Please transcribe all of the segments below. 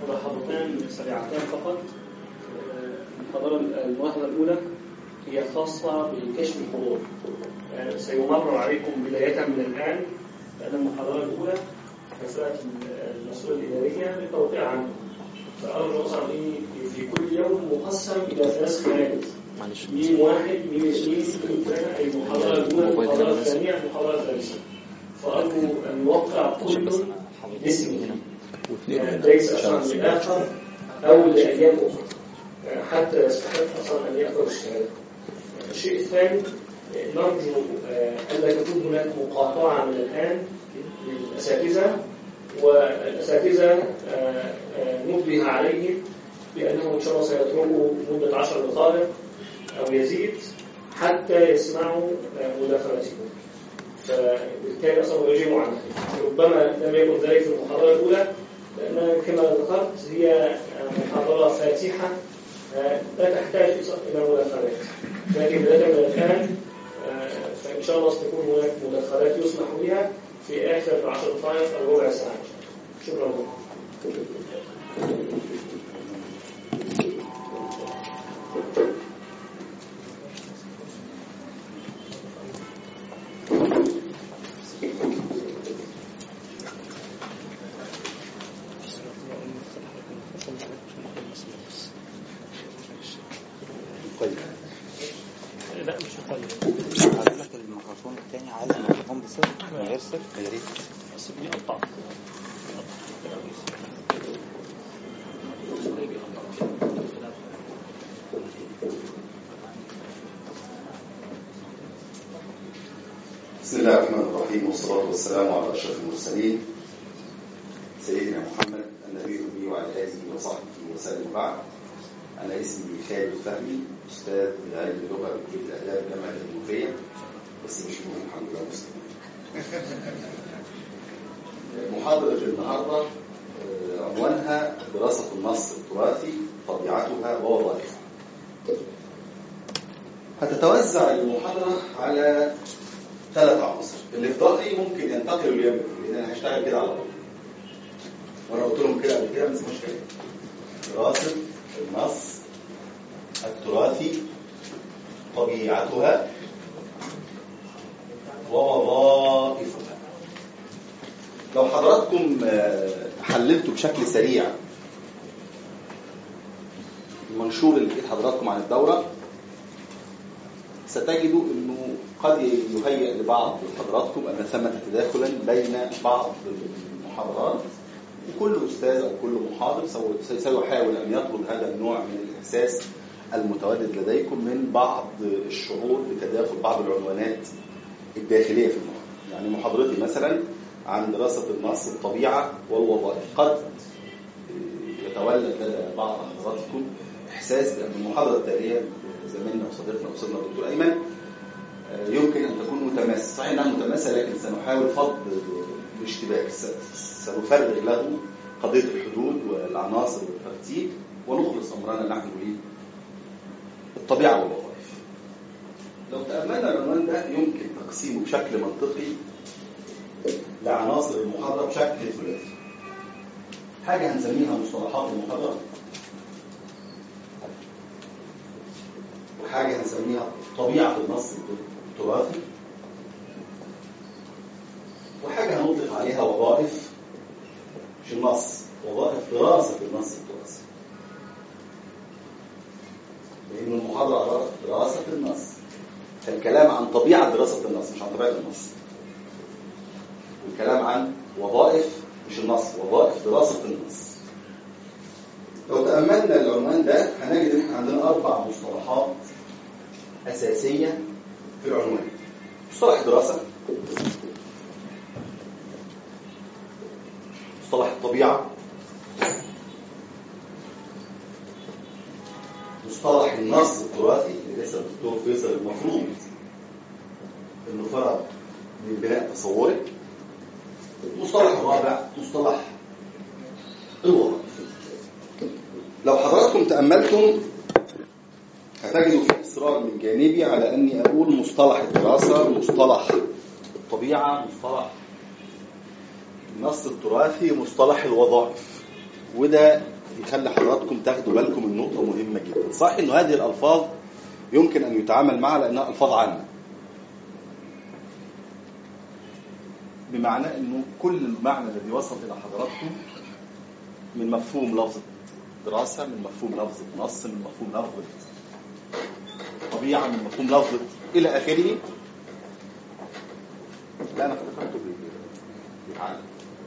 ملاحظتان سريعتان فقط المحاضرة الملاحظة الأولى هي خاصة بكشف الحضور يعني سيمرر عليكم بداية من الآن لأن المحاضرة الأولى مسألة المسؤولية الإدارية بالتوقيع عنه فأرجو أصلا في كل يوم مقسم إلى ثلاث مراكز ميم واحد ميم اثنين ميم ثلاثة أي المحاضرة الأولى المحاضرة الثانية المحاضرة الثالثة فأرجو أن يوقع كل باسمه يعني ليس أصلا لآخر أو لأيام أخرى حتى يستحق أصلا أن يأخذ الشهادة الشيء الثاني نرجو ألا تكون هناك مقاطعة من الآن للأساتذة والأساتذة نبه عليهم بأنهم إن شاء الله سيتركوا مدة عشر دقائق أو يزيد حتى يسمعوا مداخلتكم فبالتالي أصلا يجيبوا عنها ربما لم يكن ذلك في المحاضرة الأولى لأن كما ذكرت هي محاضرة فاتحة لا تحتاج إلى مداخلات لكن بداية من الآن فإن شاء الله ستكون هناك مداخلات يسمح بها في آخر 10 دقائق أو ربع ساعة شكرا لكم طيب لا مش طيب هقول لك الميكروفون التاني عايز الميكروفون بصفر من غير صفر يا ريت بس بيقطع بسم الله الرحمن الرحيم والصلاة والسلام على أشرف المرسلين سيدنا محمد النبي الأمي وعلى آله وصحبه وسلم بعد أنا اسمي خالد فهمي أستاذ بعلم اللغة بكلية الآداب جامعة المنوفية بس مش مهم الحمد لله مسلم محاضرة النهاردة آه، عنوانها دراسة النص التراثي طبيعتها ووظائفها هتتوزع المحاضرة على ثلاث عناصر اللي في ظهري ممكن ينتقلوا اليوم لان انا هشتغل كده على طول وانا قلت لهم كده قبل كده بس مشكله دراسه النص التراثي طبيعتها ووظائفها لو حضراتكم آه، حللتوا بشكل سريع المنشور اللي في ايد حضراتكم عن الدوره ستجدوا انه قد يهيئ لبعض حضراتكم ان ثمة تداخلا بين بعض المحاضرات وكل استاذ او كل محاضر سو- سيحاول ان يطرد هذا النوع من الاحساس المتواجد لديكم من بعض الشعور بتداخل بعض العنوانات الداخليه في المحاضره يعني محاضرتي مثلا عن دراسه النص الطبيعه والوظائف قد يتولد لدى بعض حضراتكم احساس بان المحاضره التاليه زميلنا وصديقنا وصلنا الدكتور ايمن آه، يمكن ان تكون متماسه صحيح انها متماسه لكن سنحاول فض الاشتباك س- سنفرغ له قضيه الحدود والعناصر والترتيب ونخلص امرنا نحن به الطبيعه والوظائف لو تاملنا العنوان ده يمكن تقسيمه بشكل منطقي لعناصر المحاضره بشكل ثلاثي حاجه هنسميها مصطلحات المحاضره وحاجة هنسميها طبيعة النص التراثي وحاجة هنطلق عليها وظائف مش النص وظائف دراسة النص التراثي لأن المحاضرة عبارة عن دراسة النص فالكلام عن طبيعة دراسة النص مش عن طبيعة النص والكلام عن وظائف مش النص وظائف دراسة النص لو تأملنا العنوان ده هنجد ان احنا عندنا أربع مصطلحات أساسية في العنوان مصطلح دراسة مصطلح الطبيعة مصطلح النص التراثي اللي لسه الدكتور فيصل المفروض انه فرض من بناء تصوري المصطلح الرابع مصطلح الوظائف لو حضراتكم تأملتم هتجدوا في إصرار من جانبي على أني أقول مصطلح الدراسة مصطلح الطبيعة مصطلح النص التراثي مصطلح الوظائف وده يخلي حضراتكم تاخدوا بالكم من نقطة مهمة جدا صح انه هذه الألفاظ يمكن أن يتعامل معها لأنها ألفاظ عامة بمعنى انه كل المعنى الذي وصل إلى حضراتكم من مفهوم لفظ دراسة من مفهوم لفظ نص من مفهوم لفظ طبيعة من مفهوم لفظ إلى آخره لا أنا افتكرته بيتعلم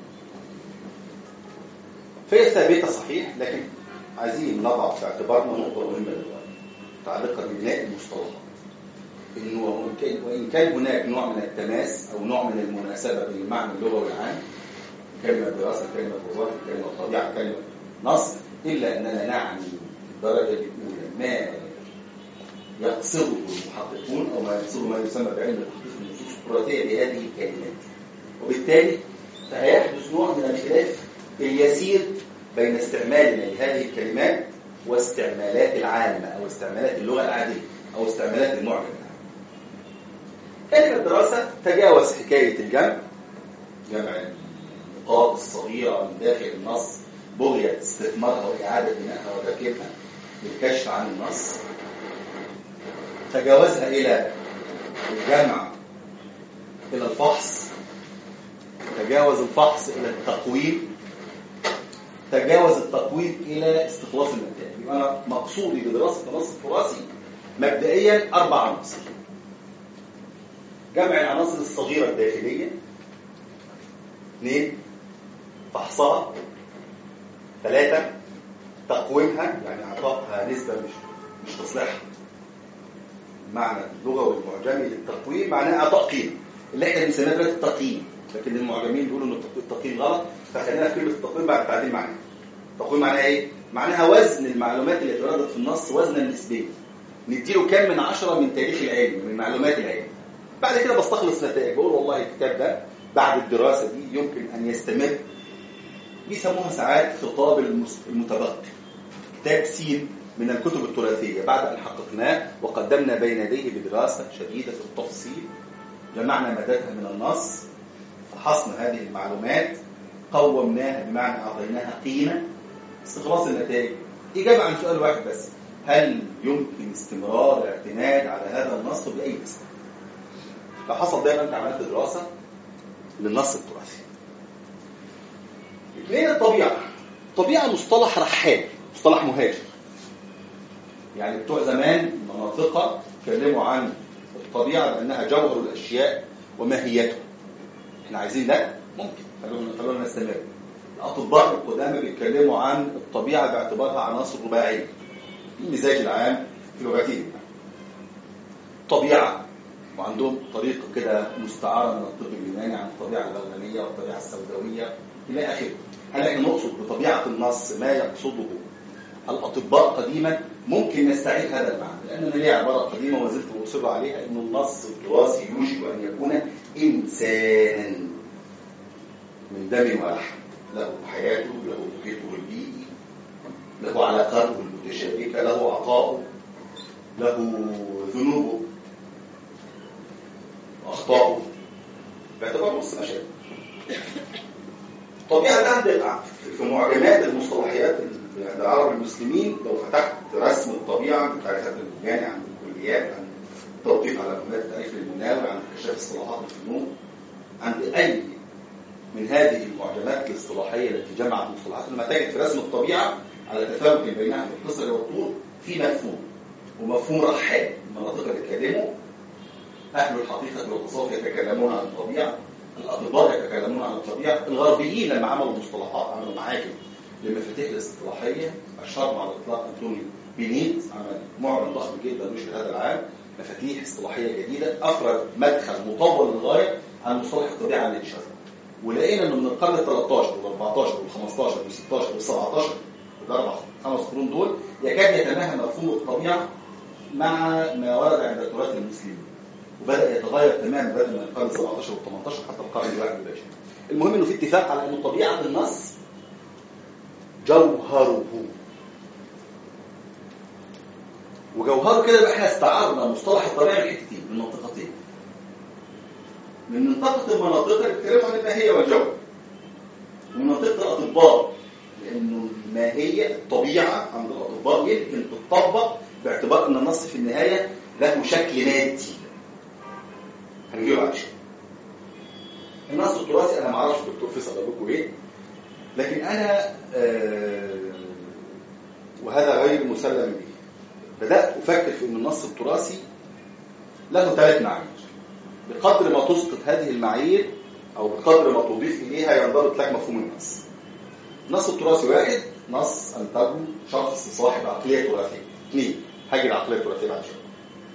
فهي ثابتة صحيح لكن عايزين نضع في اعتبارنا نقطة مهمة دلوقتي متعلقة ببناء المصطلحات إنه وإن كان- وإن كان هناك نوع من التماس أو نوع من المناسبة بين المعنى اللغوي العام كلمة دراسة كلمة وظائف كلمة طبيعة كلمة نص إلا أننا نعني في الدرجة الأولى ما يقصده المحققون أو ما يقصده ما يسمى بعلم تحقيق النصوص التراثية بهذه الكلمات وبالتالي فهيحدث نوع من الخلاف اليسير بين استعمالنا لهذه الكلمات واستعمالات العامة أو استعمالات اللغة العادية أو استعمالات المعجم كلمة دراسة تجاوز حكاية الجمع جمع النقاط الصغيرة من داخل النص بغية استثمارها وإعادة بنائها وتركيبها للكشف عن النص تجاوزها إلى الجمع إلى الفحص تجاوز الفحص إلى التقويم تجاوز التقويم إلى استخلاص النتائج يبقى أنا مقصودي بدراسة النص التراثي مبدئيا أربع عناصر جمع العناصر الصغيرة الداخلية اثنين فحصها ثلاثة تقويمها يعني أعطائها نسبة مش مش تصليحها معنى اللغوي المعجمي للتقويم معناه إعطاء قيمة اللي احنا بنسميها دلوقتي التقييم لكن المعجمين بيقولوا ان التقييم غلط فخلينا في كلمة التقويم بعد تعديل معناها التقويم معناها ايه؟ معناها وزن المعلومات اللي اتوردت في النص وزنا نسبيا نديله كام من عشرة من تاريخ العلم من معلومات العلم بعد كده بستخلص نتائج بقول والله الكتاب ده بعد الدراسة دي يمكن أن يستمر بيسموها ساعات خطاب المس- المتبقي كتاب سين من الكتب التراثية بعد أن حققناه وقدمنا بين يديه بدراسة شديدة التفصيل جمعنا مدادها من النص فحصنا هذه المعلومات قومناها بمعنى أعطيناها قيمة استخلاص النتائج إجابة عن سؤال واحد بس هل يمكن استمرار الاعتماد على هذا النص بأي مسألة؟ لو حصل دايما انت عملت دراسه للنص التراثي. اثنين الطبيعه. الطبيعه مصطلح رحال، مصطلح مهاجر. يعني بتوع زمان مناطقة اتكلموا عن الطبيعه بانها جوهر الاشياء وماهيتها. احنا عايزين ده ممكن خلونا خلونا نستمر. الاطباء القدامى بيتكلموا عن الطبيعه باعتبارها عناصر رباعيه. المزاج العام في لغتين. طبيعه وعندهم طريقة كده مستعارة من الطب اليوناني عن الطبيعة الأولانية والطبيعة السوداوية إلى آخره. هل احنا نقصد بطبيعة النص ما يقصده الأطباء قديما ممكن نستعيد هذا المعنى لأن ليه عبارة قديمة وما زلت أصر عليها أن النص التراثي يوشك أن يكون إنسانا من دم ولحم له حياته له محيطه البيئي له علاقاته المتشابكة له عطاؤه له ذنوبه واخطائه باعتبار نص مشاكل طبيعة الآن في معجمات المصطلحيات عند العرب المسلمين لو فتحت رسم الطبيعة بتاع الكتاب اليوناني عن الكليات عن توقيف على مهمات التاريخ المناوي عن اكتشاف اصطلاحات الفنون عند أي من هذه المعجمات الاصطلاحية التي جمعت مصطلحات لما تجد في رسم الطبيعة على تفاوت بينها في القصر والطول في مفهوم ومفهوم رحال المناطق اللي اتكلموا أهل الحقيقة والتصوف يتكلمون عن الطبيعة الأطباء يتكلمون عن الطبيعة الغربيين لما عملوا مصطلحات عملوا معاجم للمفاتيح الاصطلاحية أشهرهم على الإطلاق أنتوني بينيت عمل معجم ضخم جدا نشر هذا العام مفاتيح اصطلاحية جديدة أفرد مدخل مطول للغاية عن مصطلح الطبيعة اللي انتشر ولقينا انه من القرن ال 13 وال 14 وال 15 وال 16 وال 17 الاربع خمس قرون دول يكاد يتناهى مفهوم الطبيعه مع ما ورد عند التراث المسلمين وبدا يتغير تماما بدءا من القرن ال 17 وال 18 حتى القرن ال 21 المهم انه في اتفاق على انه طبيعه النص جوهره وجوهره كده بقى احنا استعرضنا مصطلح الطبيعه من حتتين من منطقتين من منطقه المناطق اللي بتتكلم عن الماهيه والجوهر ومن منطقه الاطباء لانه الماهيه الطبيعه عند الاطباء يمكن تطبق باعتبار ان النص في النهايه له شكل مادي هنجيبه بعد شويه النص التراثي انا ما اعرفش الدكتور فيصل قال لكم ايه لكن انا آه وهذا غير مسلم به بدات افكر في ان النص التراثي له ثلاث معايير بقدر ما تسقط هذه المعايير او بقدر ما تضيف اليها ينضبط لك مفهوم النص النص التراثي واحد نص انتجه شخص صاحب عقليه تراثيه اثنين هاجي العقليه التراثيه بعد شويه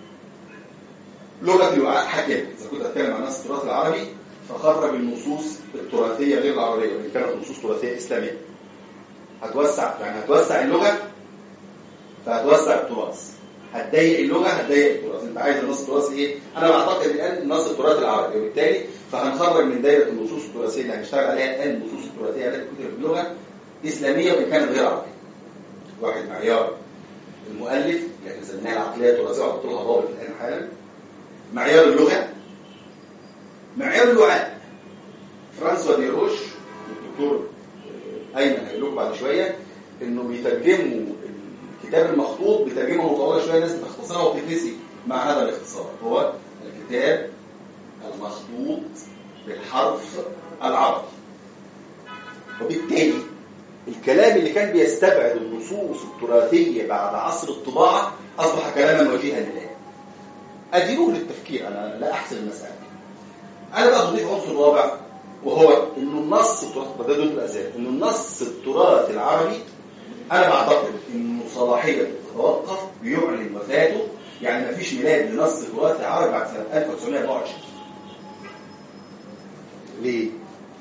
لغه الوعاء حكم اذا كنت اتكلم عن نص التراث العربي فخرج النصوص التراثيه غير العربيه وان كانت نصوص تراثيه اسلاميه هتوسع يعني هتوسع اللغه فهتوسع التراث هتضيق اللغه هتضيق التراث انت عايز النص التراثي ايه انا بعتقد الان النص التراثي العربي وبالتالي فهنخرج من دايره النصوص التراثيه اللي هنشتغل عليها الان النصوص التراثيه التي كتبت باللغه اسلاميه وان كانت غير عربيه واحد معيار المؤلف اللي احنا سميناها العقليه التراثيه وهحط لها ضابط الان حالا معيار اللغه معيار الوعاء فرانسوا دي روش الدكتور ايمن هيقول لكم بعد شويه انه بيترجموا الكتاب المخطوط بترجمه مطوله شويه الناس بتختصرها وبتتنسي مع هذا الاختصار هو الكتاب المخطوط بالحرف العربي وبالتالي الكلام اللي كان بيستبعد النصوص التراثيه بعد عصر الطباعه اصبح كلاما وجيها الان ادينوه للتفكير انا لا احسن المساله انا بقى بضيف عنصر رابع وهو انه النص التراث ده دول الاساس انه النص التراث العربي انا بعتقد انه صلاحيه تتوقف بيعلن وفاته يعني ما فيش ميلاد لنص تراثي عربي بعد سنه 1924 ليه؟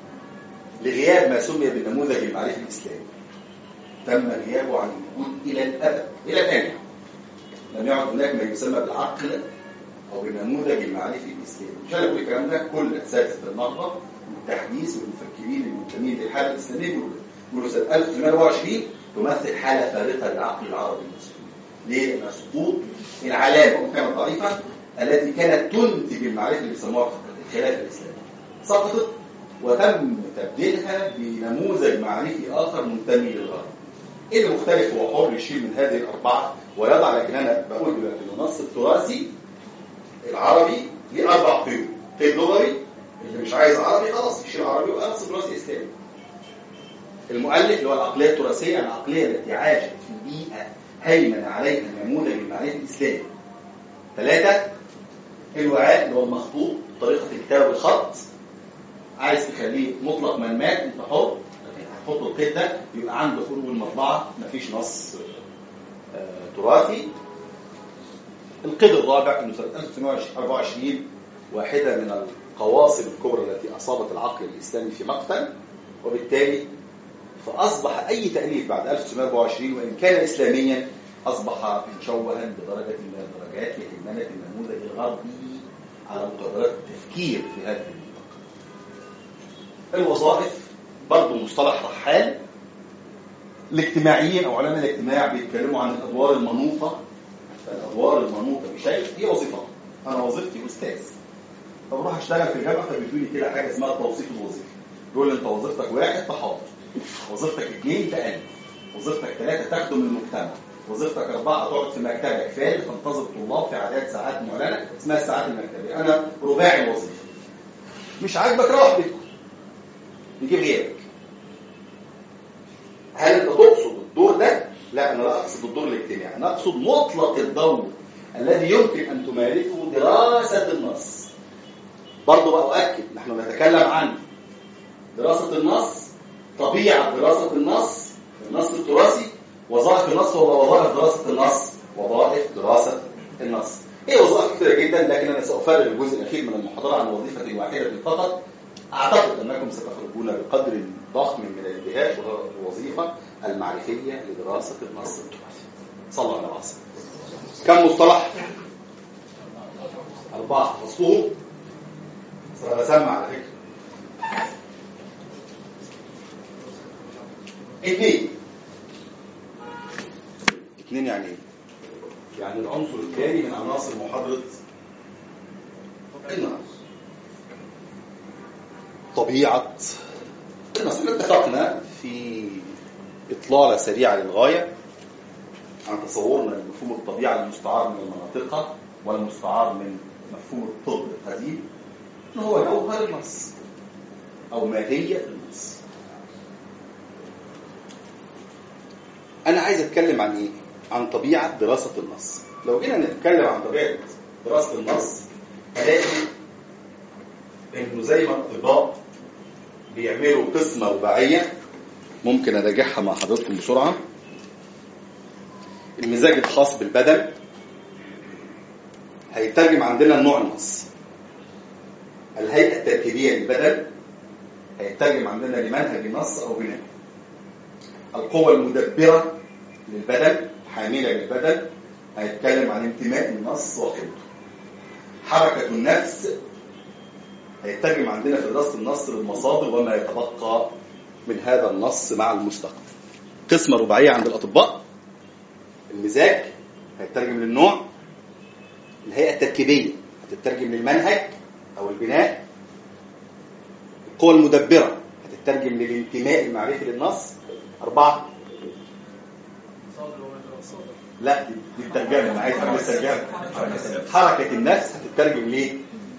لغياب ما سمي بالنموذج المعرفي الاسلامي تم غيابه عن الوجود الى الابد الى الان لم يعد هناك ما يسمى بالعقل او بالنموذج المعرفي الاسلامي مش انا بقول الكلام ده كل اساتذه النهضه والتحديث والمفكرين المنتمين للحاله الاسلاميه بيقولوا بيقولوا سنه 1924 تمثل حاله فارقه للعقل العربي المسلم ليه؟ لان سقوط العلامه وإن كانت ضعيفه التي كانت تنتج المعرفه اللي بيسموها الخلافه الاسلاميه سقطت وتم تبديلها بنموذج معرفي اخر منتمي للغرب ايه المختلف هو حر يشيل من هذه الاربعه ويضع لكن انا بقول دلوقتي النص التراثي العربي ليه اربع قيود قيد لغوي اللي مش عايز عربي خلاص يشيل عربي ويبقى نص تراثي اسلامي المؤلف اللي هو العقليه التراثيه العقليه التي عاشت في بيئه هيمن عليها النموذج المعرفي الاسلامي ثلاثه الوعاء اللي هو المخطوط طريقه الكتابه بالخط عايز تخليه مطلق من مات انت حر هتحط القيد ده يبقى عند خروج المطبعه مفيش نص آه تراثي القيد الرابع انه سنه 1924 واحده من القواصم الكبرى التي اصابت العقل الاسلامي في مقتل وبالتالي فاصبح اي تاليف بعد 1924 وان كان اسلاميا اصبح مشوها بدرجه من الدرجات لهيمنه النموذج الغربي على مقدرات التفكير في هذه المنطقه. الوظائف برضه مصطلح رحال الاجتماعيين او علماء الاجتماع بيتكلموا عن الادوار المنوطه الادوار المنوطه بشيء هي وظيفه انا وظيفتي استاذ فبروح اشتغل في الجامعه فبيدوني كده حاجه اسمها التوصيف الوظيفي يقول لي انت وظيفتك واحد تحاضر وظيفتك اثنين تألف وظيفتك ثلاثه تخدم المجتمع وظيفتك اربعه تقعد في مكتبك كفايه تنتظر الطلاب في عدد ساعات معلنه اسمها الساعات المكتبيه انا رباعي الوظيفه مش عاجبك روح بيتكم نجيب غيرك هل انت تقصد الدور ده؟ لا انا لا اقصد الدور الاجتماعي انا اقصد مطلق الدور الذي يمكن ان تمارسه دراسه النص برضه بقى اؤكد نحن نتكلم عن دراسه النص طبيعه دراسه النص النص التراثي وظائف النص ووظائف دراسه النص وظائف دراسه النص هي وظائف كثيره جدا لكن انا سافرغ الجزء الاخير من المحاضره عن وظيفه واحده فقط اعتقد انكم ستخرجون بقدر ضخم من الاندهاش وهو الوظيفه المعرفيه لدراسه النص التراثي صلى الله عليه وسلم كم مصطلح اربعه حفظتهم بسمع على فكره اثنين اثنين يعني ايه يعني العنصر الثاني من عناصر محاضره النص طبيعه النص اللي اتفقنا في إطلالة سريعة للغاية عن تصورنا لمفهوم الطبيعة المستعار من المناطق والمستعار من مفهوم الطب القديم إن هو جوهر النص أو ماهية النص أنا عايز أتكلم عن إيه؟ عن طبيعة دراسة النص لو جينا نتكلم عن طبيعة دراسة النص هلاقي إنه زي ما الأطباء بيعملوا قسمة رباعية ممكن أراجعها مع حضراتكم بسرعة المزاج الخاص بالبدن هيترجم عندنا نوع النص الهيئة التركيبية للبدن هيترجم عندنا لمنهج النص أو بناء القوة المدبرة للبدن حاملة للبدن هيتكلم عن انتماء النص وقيمته حركة النفس هيترجم عندنا في دراسة النص للمصادر وما يتبقى من هذا النص مع المستقبل قسمة رباعية عند الأطباء المزاج هيترجم للنوع الهيئة التركيبية هتترجم للمنهج أو البناء القوى المدبرة هتترجم للانتماء المعرفي للنص أربعة لا دي دي الترجمة أنا عايز أعمل ترجمة حركة النفس هتترجم ليه؟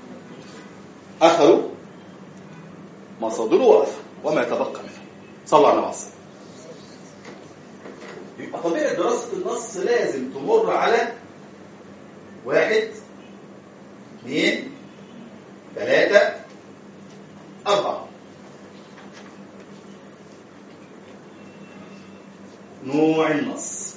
أثره مصادره وأثره وما يتبقى منه صلى على النبي يبقى طبيعة دراسة النص لازم تمر على واحد اثنين ثلاثة أربعة نوع النص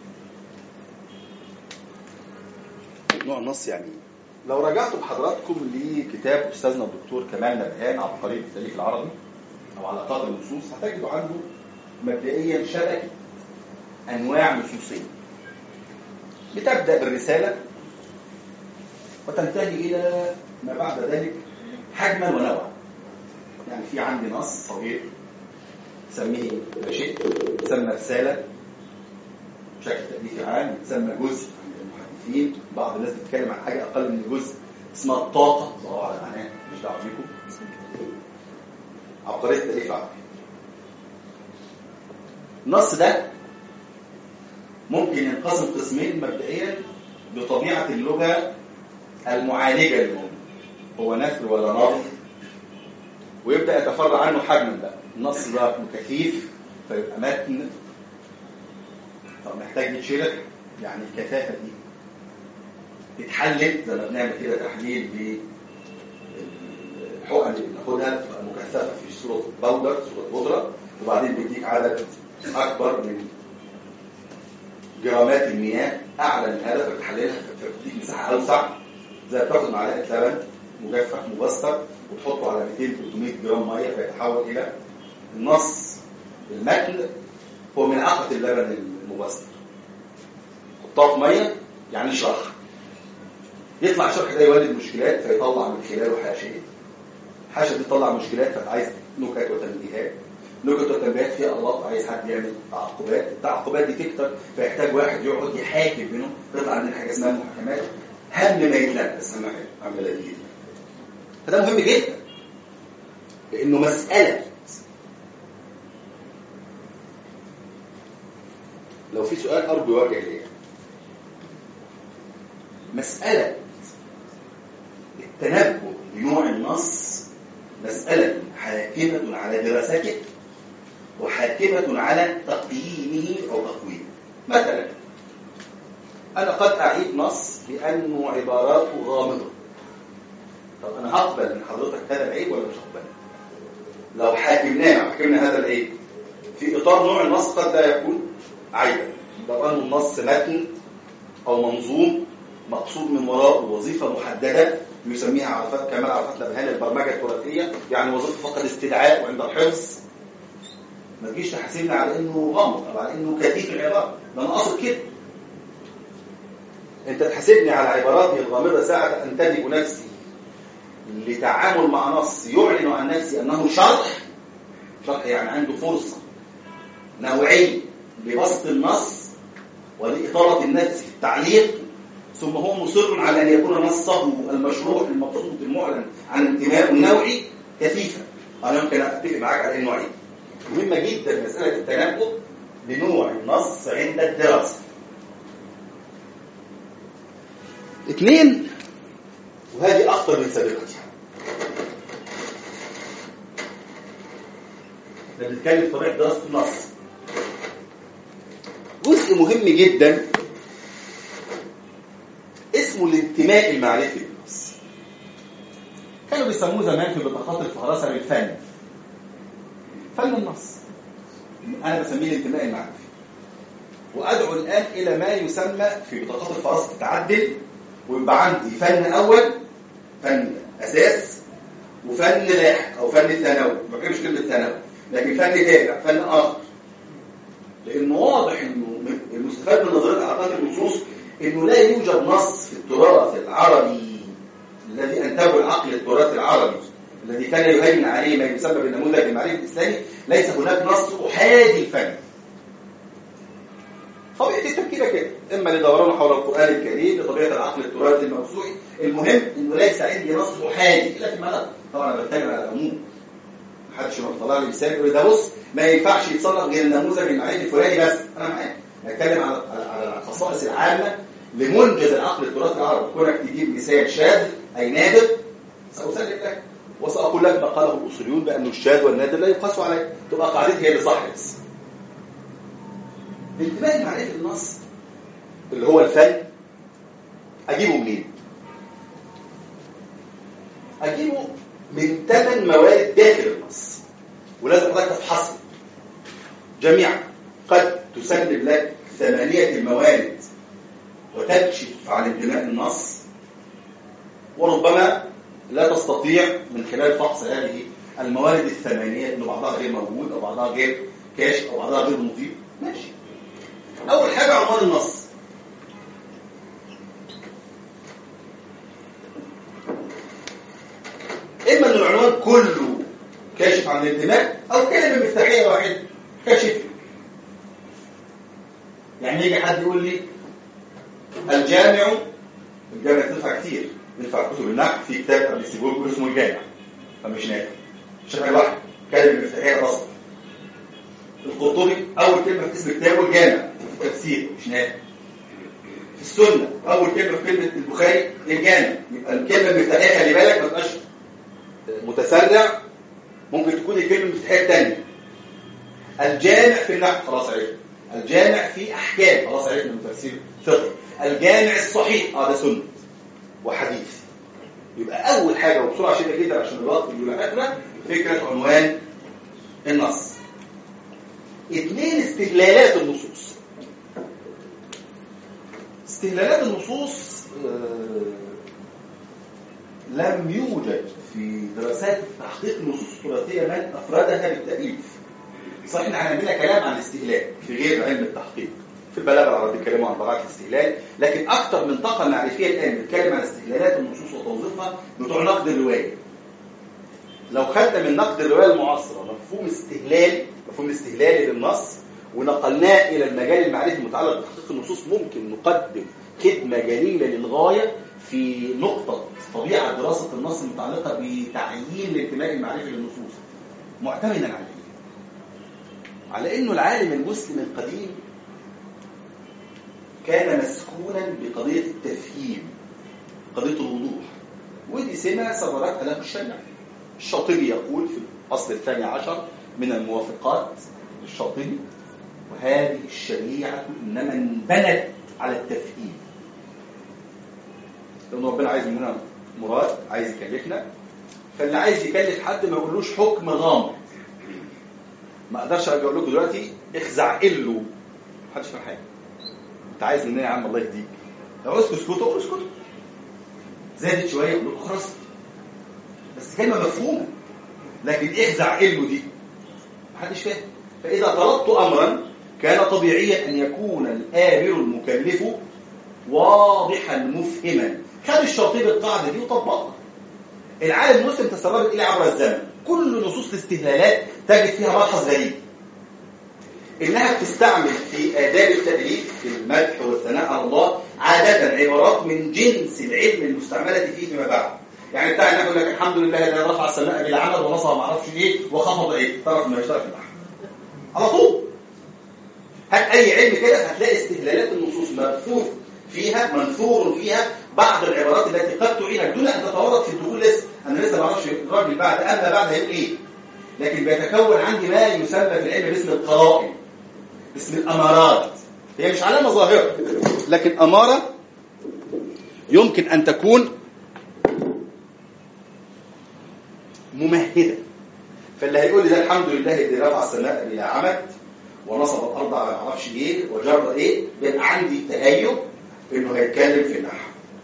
نوع النص يعني إيه؟ لو رجعتوا بحضراتكم لكتاب أستاذنا الدكتور كمال نبهان عبقرية التاريخ العربي أو علاقات النصوص هتجدوا عنده مبدئيا شبكة أنواع نصوصية بتبدأ بالرسالة وتنتهي إلى ما بعد ذلك حجما ونوعا يعني في عندي نص صغير سميه شيء يسمى رسالة بشكل تأليفي عام يتسمى جزء عند المحدثين بعض الناس بتتكلم عن حاجة أقل من الجزء اسمها الطاقة الله أعلم عنها مش دعوة بيكم عبقرية التأليف العربي النص ده ممكن ينقسم قسمين مبدئيا بطبيعة اللغة المعالجة للموضوع هو نثر ولا نظر ويبدأ يتفرع عنه حجما بقى النص ده كثيف فيبقى متن طب محتاج يتشرح يعني الكثافة دي تتحلل زي ما بنعمل كده تحليل للحقن اللي بناخدها تبقى مكثفة في صورة بودر صورة بودرة وبعدين بيديك عدد أكبر من جرامات المياه أعلى من هذا فبتحللها فبتديك مساحة أوسع زي بتاخد معلقة لبن مجفف مبستر وتحطه على 200 300 جرام ميه فيتحول الى النص المتن هو ملعقه اللبن المبستر حطها في ميه يعني اشرح يطلع الشرح ده يولد مشكلات فيطلع من خلاله حاشيه الحاشيه دي تطلع مشكلات فعايز نكت وتنبيهات نكت وتنبيهات فيها الله عايز حد يعمل تعقبات التعقبات دي تكتر فيحتاج واحد يقعد يحاكم منه تطلع عندنا حاجه اسمها محاكمات هم ما يتلبس اهم حاجه عمليه دي فده مهم جدا لانه مساله لو في سؤال ارجو يوجه ليا مساله التنبؤ بنوع النص مساله حاكمه على دراسته وحاكمه على تقييمه او تقويمه مثلا انا قد اعيد نص بانه عباراته غامضه طب انا هقبل من حضرتك هذا العيب ولا مش هقبل لو حاكمناه حكمنا هذا العيب في اطار نوع النص قد لا يكون عيبا لو انه النص متن او منظوم مقصود من وراءه وظيفه محدده يسميها عرفات كمال عرفات لبهان البرمجه التراثيه يعني وظيفه فقط استدعاء وعند الحفظ ما تجيش تحاسبني على انه غامض او على انه كثيف العباره ده انا قاصد كده انت تحاسبني على عباراتي الغامضه ساعه انتدب نفسي لتعامل مع نص يعلن عن نفسي انه شرح شرح يعني عنده فرصه نوعيه لبسط النص ولاطاله النفس في التعليق ثم هو مصر على ان يكون نصه المشروع المقصود المعلن عن انتمائه النوعي كثيفا انا يمكن اتفق معاك على انه عيب مهمه جدا مساله التنبؤ لنوع النص عند الدراسة اثنين وهذه أخطر من سابقتها احنا بنتكلم في طبيعة دراسة النص جزء مهم جدا اسمه الانتماء المعرفي للنص كانوا بيسموه زمان في بطاقات الفهرسة بالفن فن النص انا بسميه الانتماء المعرفي وادعو الان الى ما يسمى في بطاقات الفهرسة تتعدل ويبقى عندي فن اول فن اساس وفن لاحق او فن ثانوي ما بحبش كلمه ثانوي لكن فن تابع فن اخر لانه واضح انه المستفاد من نظريه اعطاء النصوص انه لا يوجد نص في التراث العربي الذي انتجه العقل التراث العربي الذي كان يهيمن عليه ما يسمى بالنموذج المعرفي الاسلامي ليس هناك نص احادي الفن طبيعه التفكير كده اما لدورانه حول القران الكريم لطبيعه العقل التراثي الموسوعي المهم انه ليس عندي نص احادي الا في معنى طبعا انا بتكلم على العموم محدش يروح طلع لي مثال يقول ده بص ما ينفعش يتصنف غير النموذج المعرفي الفلاني بس انا معاك بتكلم على على الخصائص العامه لمنجز العقل التراثي العربي كونك تجيب مثال شاذ اي نادر ساسلم لك وساقول لك ما قاله الاصوليون بان الشاذ والنادر لا يقاس عليه تبقى قاعدتي هي اللي صح بس الانتماء المعرفي للنص اللي هو الفن اجيبه منين؟ اجيبه من ثمان موارد داخل النص ولازم حضرتك تفحصه جميعا قد تسلم لك ثمانية الموارد وتكشف عن انتماء النص وربما لا تستطيع من خلال فحص هذه الموارد الثمانية ان بعضها غير موجود او بعضها غير كاشف او بعضها غير مضيف ماشي اول حاجة عنوان النص اما ان العنوان كله كاشف عن الانتماء او كلمه مفتاحيه واحده كاشف يعني يجي حد يقول لي الجامع الجامع تنفع كتير ينفع كتب النحو في كتاب قبل السيبول اسمه الجامع فمش نافع مش حاجه واحده كلمه مفتاحيه اصلا القرطبي اول كلمه في اسم كتابه الجامع في التفسير مش نافع في السنه اول كلمه في كلمه البخاري الجامع يبقى الكلمه المفتاحيه خلي بالك ما تبقاش متسرع ممكن تكون الكلمه المفتاحيه الثانيه الجامع في النحو خلاص عرفت الجامع في احكام خلاص عرفنا من تفسير فقه الجامع الصحيح اه ده سنه وحديث يبقى اول حاجه وبسرعه شديده جدا عشان الوقت يلحقنا فكره عنوان النص اثنين استهلالات النصوص استهلالات النصوص آه لم يوجد في دراسات تحقيق النصوص التراثيه من افردها بالتاليف صحيح احنا هنعملها كلام عن الاستهلال في غير علم التحقيق في البلاغه العربيه بيتكلموا عن براءه الاستهلال لكن اكثر من طاقه معرفيه الان بتتكلم عن استهلالات النصوص وتوظيفها بتوع نقد الروايه لو خدنا من نقد الروايه المعاصره مفهوم استهلال مفهوم الاستهلال للنص ونقلناه الى المجال المعرفي المتعلق بتحقيق النصوص ممكن نقدم خدمه جليله للغايه في نقطه طبيعه دراسه النص المتعلقه بتعيين الانتماء المعرفي للنصوص معتمدا على ايه؟ على انه العالم المسلم القديم كان مسكونا بقضيه التفهيم قضيه الوضوح ودي سمه صدرتها له الشريعه الشاطبي يقول في الاصل الثاني عشر من الموافقات للشاطبي وهذه الشريعه انما انبنت على التفهيم لان ربنا عايز مننا مراد عايز يكلفنا فاللي عايز يكلف حد ما يقولوش حكم غامض ما اقدرش اجي اقول لكم دلوقتي اخزع له محدش فاهم حاجه انت عايز مننا يا عم الله يهديك لو اسكت اسكتوا قول اسكتوا زادت شويه قول له خلاص بس كلمه مفهومه لكن اخزع له دي محدش فاهم فاذا طلبت امرا كان طبيعيا ان يكون الامر المكلف واضحا مفهما خد الشاطبي القاعده دي وطبقها العالم المسلم تسربت اليه عبر الزمن كل نصوص الاستهلالات تجد فيها ملحظ غريب انها بتستعمل في اداب التاليف في المدح والثناء على الله عاده عبارات من جنس العلم المستعمله فيه فيما بعد يعني بتاع النحو يقول لك الحمد لله الذي رفع السماء بلا عمد ونصب ما اعرفش ايه وخفض ايه تعرف انه يشتغل في النحو على طول هات اي علم كده هتلاقي استهلالات النصوص مبثوث فيها منثور فيها بعض العبارات التي قد تعينك دون ان تتورط في الدخول لسه انا لسه ما اعرفش الراجل بعد اما بعد هيقول ايه لكن بيتكون عندي ما يسمى في العلم باسم القرائن باسم الامارات هي مش علامه ظاهره لكن اماره يمكن ان تكون ممهده فاللي هيقول لي ده الحمد لله اللي رفع السماء بلا عمد ونصب الارض على ما اعرفش ايه وجر ايه بيبقى عندي تهيؤ انه هيتكلم في النحو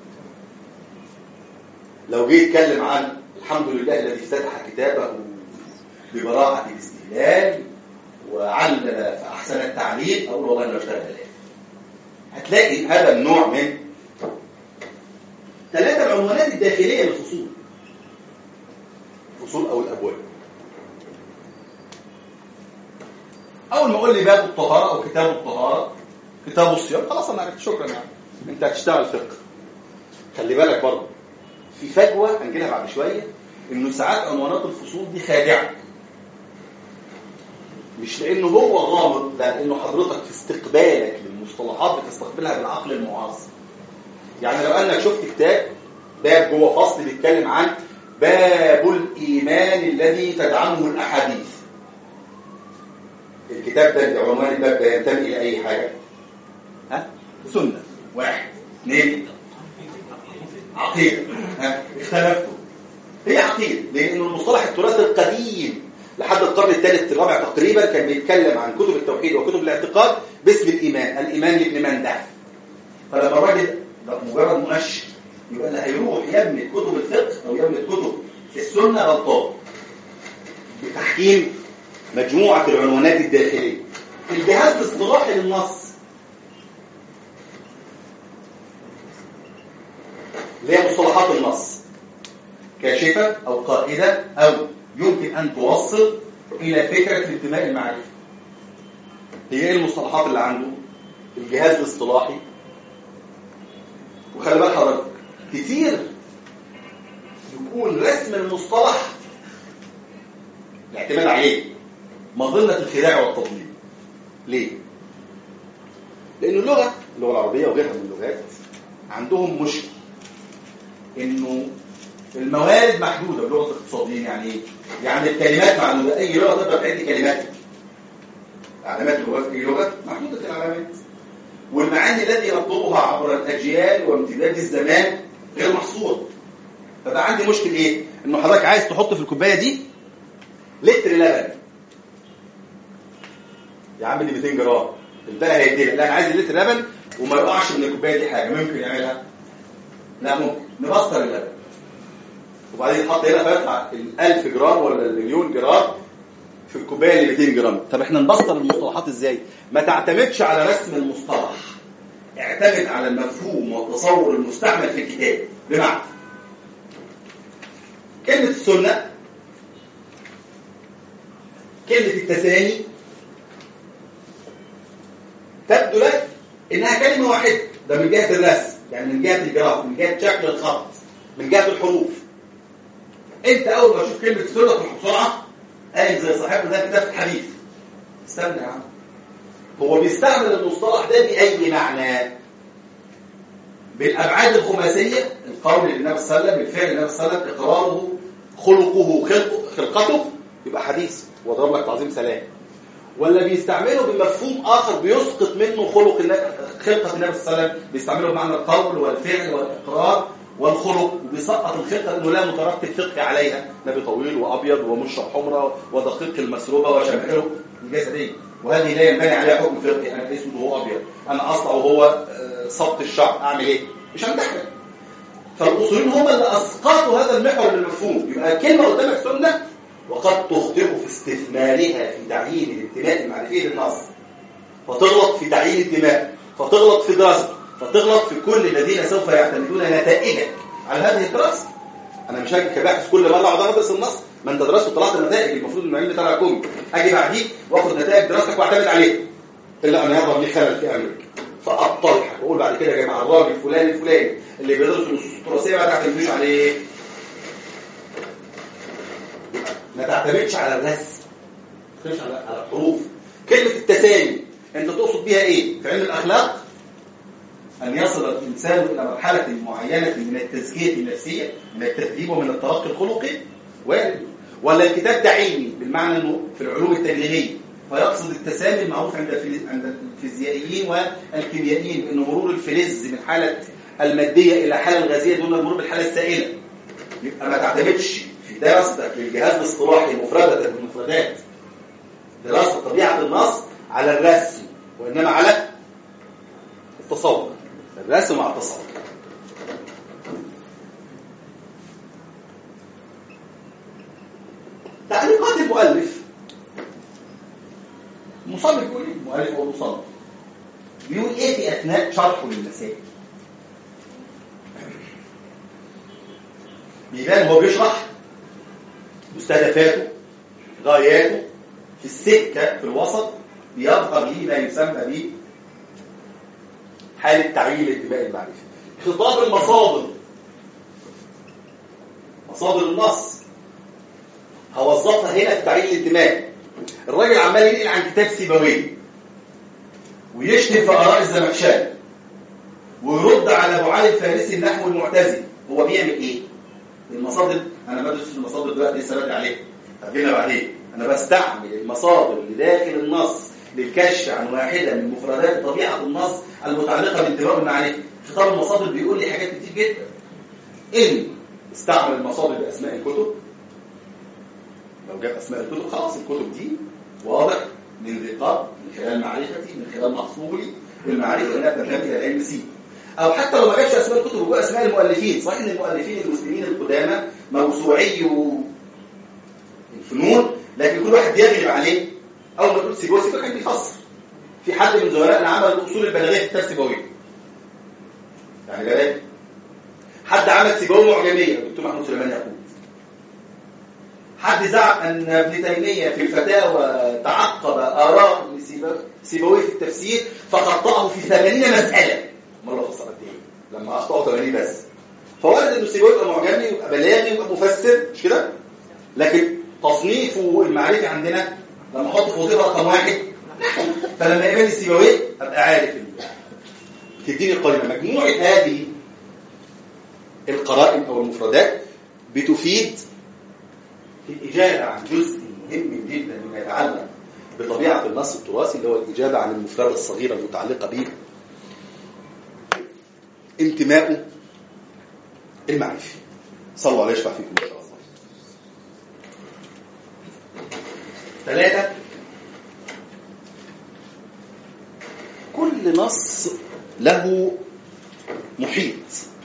لو جه يتكلم عن الحمد لله الذي افتتح كتابه ببراعه الاستهلال وعلل فاحسن التعليل اقول والله انا بشتغل الان هتلاقي هذا النوع من ثلاثه العنوانات الداخليه للفصول الفصول او الابواب اول ما اقول لي باب الطهاره او كتاب الطهاره كتاب الصيام خلاص انا عرفت شكرا يعني انت هتشتغل فقه خلي بالك برضه في فجوه هنجيلها بعد شويه انه ساعات عنوانات الفصول دي خادعه مش لانه هو غامض ده لانه حضرتك في استقبالك للمصطلحات بتستقبلها بالعقل المعاصر يعني لو انك شفت كتاب باب جوه فصل بيتكلم عن باب الايمان الذي تدعمه الاحاديث الكتاب ده عنوان الباب ده ينتمي الى اي حاجه ها سنه واحد اثنين عقيده ها اختلفتوا هي عقيده لانه المصطلح التراث القديم لحد القرن الثالث الرابع تقريبا كان بيتكلم عن كتب التوحيد وكتب الاعتقاد باسم الايمان الايمان لابن مندع فلما الراجل ده مجرد مؤشر يبقى اللي هيروح يبني كتب الفقه او يبني كتب السنه غلطان بتحكيم مجموعه العنوانات الداخليه الجهاز الاصطلاحي للنص اللي هي مصطلحات النص كاشفه او قائده او يمكن ان توصل الى فكره الانتماء المعرفي هي ايه المصطلحات اللي عنده الجهاز الاصطلاحي وخلي بالك حضرتك كتير يكون رسم المصطلح الاعتماد عليه مظنة الخداع والتضليل ليه؟ لأن اللغة اللغة العربية وغيرها من اللغات عندهم مشكل إنه الموارد محدودة بلغة الاقتصاديين يعني إيه؟ يعني الكلمات محدودة أي لغة تقدر تعد كلمات علامات اللغات أي لغة محدودة العلامات والمعاني التي يطلبها عبر الأجيال وامتداد الزمان غير محصور فبقى عندي مشكل ايه انه حضرتك عايز تحط في الكوبايه دي لتر لبن يا عم دي 200 جرام الباقي هيديلك لا انا عايز لتر لبن وما يقعش من الكوبايه دي حاجه ممكن يعملها لا ممكن نبسطر اللبن وبعدين يحط هنا فيطلع ال 1000 جرام ولا المليون جرام في الكوبايه اللي 200 جرام طب احنا نبسطر المصطلحات ازاي ما تعتمدش على رسم المصطلح اعتمد على المفهوم والتصور المستعمل في الكتاب بمعنى كلمة السنة كلمة التثاني تبدو لك انها كلمة واحدة ده من جهة الرسم يعني من جهة الجراف من جهة شكل الخط من جهة الحروف انت اول ما تشوف كلمة السنة تروح بسرعة قايل زي صاحبنا ده كتاب الحديث استنى يا عم هو بيستعمل المصطلح ده بأي معنى بالأبعاد الخماسية القول للنبي صلى الله عليه وسلم الفعل للنبي صلى الله عليه وسلم إقراره خلقه خلق خلقته يبقى حديث واضرب لك تعظيم سلام ولا بيستعمله بمفهوم آخر بيسقط منه خلق خلقة النبي صلى الله عليه وسلم بيستعمله بمعنى القول والفعل والإقرار والخلق وبيسقط الخلقة لأنه لا مترتب فقهي عليها نبي طويل وأبيض ومشرب حمرة ودقيق المسروبة وشمائله الجسدية وهذه لا ينبني عليها حكم فقهي أنا اسود وهو أبيض أنا أصلع وهو سبط الشعر أعمل إيه؟ مش هندخل فالأصوليين هم اللي أسقطوا هذا المحور من المفهوم يبقى كلمة قدامك سنة وقد تخطئ في استثمارها في تعيين الانتماء المعرفي للنص فتغلط في تعيين الانتماء فتغلط في دراسته فتغلط في كل الذين سوف يعتمدون نتائجك على هذه الدراسة أنا مش هاجي كباحث كل مرة أقعد أدرس النص ما أنت درست وطلعت النتائج المفروض المعلم طلع كومي أجي بعديك وآخد نتائج دراستك وأعتمد عليها إلا أن يظهر لي خلل في أمرك فأطرحك وأقول بعد كده يا جماعة الراجل الفلاني الفلاني اللي بيدرس النصوص التراثية ما تعتمدوش عليه ما تعتمدش على الرسم ما تعتمدش على على الحروف كلمة التسامي انت تقصد بيها ايه في علم الاخلاق ان يصل الانسان الى مرحله معينه من التزكيه النفسيه من التدريب ومن الترقي الخلقي وارد ولا الكتاب ده علمي بالمعنى انه في العلوم التجريبيه فيقصد التسامي المعروف عند الفيز- عند الفيزيائيين والكيميائيين ان مرور الفلز من حاله الماديه الى حاله الغازيه دون المرور بالحاله السائله يبقى ما تعتمدش في دراستك للجهاز الاصطلاحي مفردة بالمفردات دراسة طبيعة النص على الرسم وإنما على التصور الرسم مع التصور تعليقات المؤلف المصنف بيقول ايه المؤلف او المصنف بيقول ايه في اثناء شرحه للمسائل بيبان هو بيشرح مستهدفاته غاياته في السكة في الوسط بيظهر ليه ما يسمى به حالة تعيين الانتماء المعرفي خطاب المصادر مصادر النص هوظفها هنا في تعيين الانتماء الراجل عمال ينقل عن كتاب سيبويه ويشتم في آراء الزمخشري ويرد على ابو علي الفارسي النحو المعتزلي هو بيعمل ايه؟ المصادر انا بدرس في المصادر دلوقتي لسه بادئ عليها هجينا بعدين انا بستعمل المصادر اللي داخل النص للكشف عن واحده من مفردات طبيعه النص المتعلقه بانتباه المعرفه خطاب المصادر بيقول لي حاجات كتير جدا ان استعمل المصادر باسماء الكتب لو جاب اسماء الكتب خلاص الكتب دي واضح من رقاب من خلال معرفتي من خلال محصولي بالمعرفه انها تنتمي الى العلم سي او حتى لو ما جابش اسماء الكتب وجاب اسماء المؤلفين صحيح ان المؤلفين المسلمين القدامى موسوعي الفنون لكن كل واحد بيغلب عليه اول ما تقول سيبويه سيبويه كان بيفسر في حد من زملائنا عمل الاصول البلاغيه في كتاب سيبويه يعني جلال حد عمل سيبويه معجميه الدكتور محمود سليمان يعقوب حد زعم ان ابن تيميه في الفتاوى تعقب اراء ابن سيبا- سيبويه في التفسير فخطاه في 80 مساله مره فسر قد ايه لما اخطاه 80 بس فوارد ان سيبويه يبقى معجمي يبقى بلاغي يبقى مفسر مش كده لكن تصنيفه المعرفي عندنا لما احط في وظيفه رقم واحد فلما يقابل السيبويه ابقى عارف ال- تديني قائمه مجموعه هذه القرائن او المفردات بتفيد في الإجابة عن جزء مهم جدا مما يتعلق بطبيعة النص التراثي اللي هو الإجابة عن المفردة الصغيرة المتعلقة به انتماءه المعرفي صلوا عليه يشفع فيكم إن شاء الله ثلاثة كل نص له محيط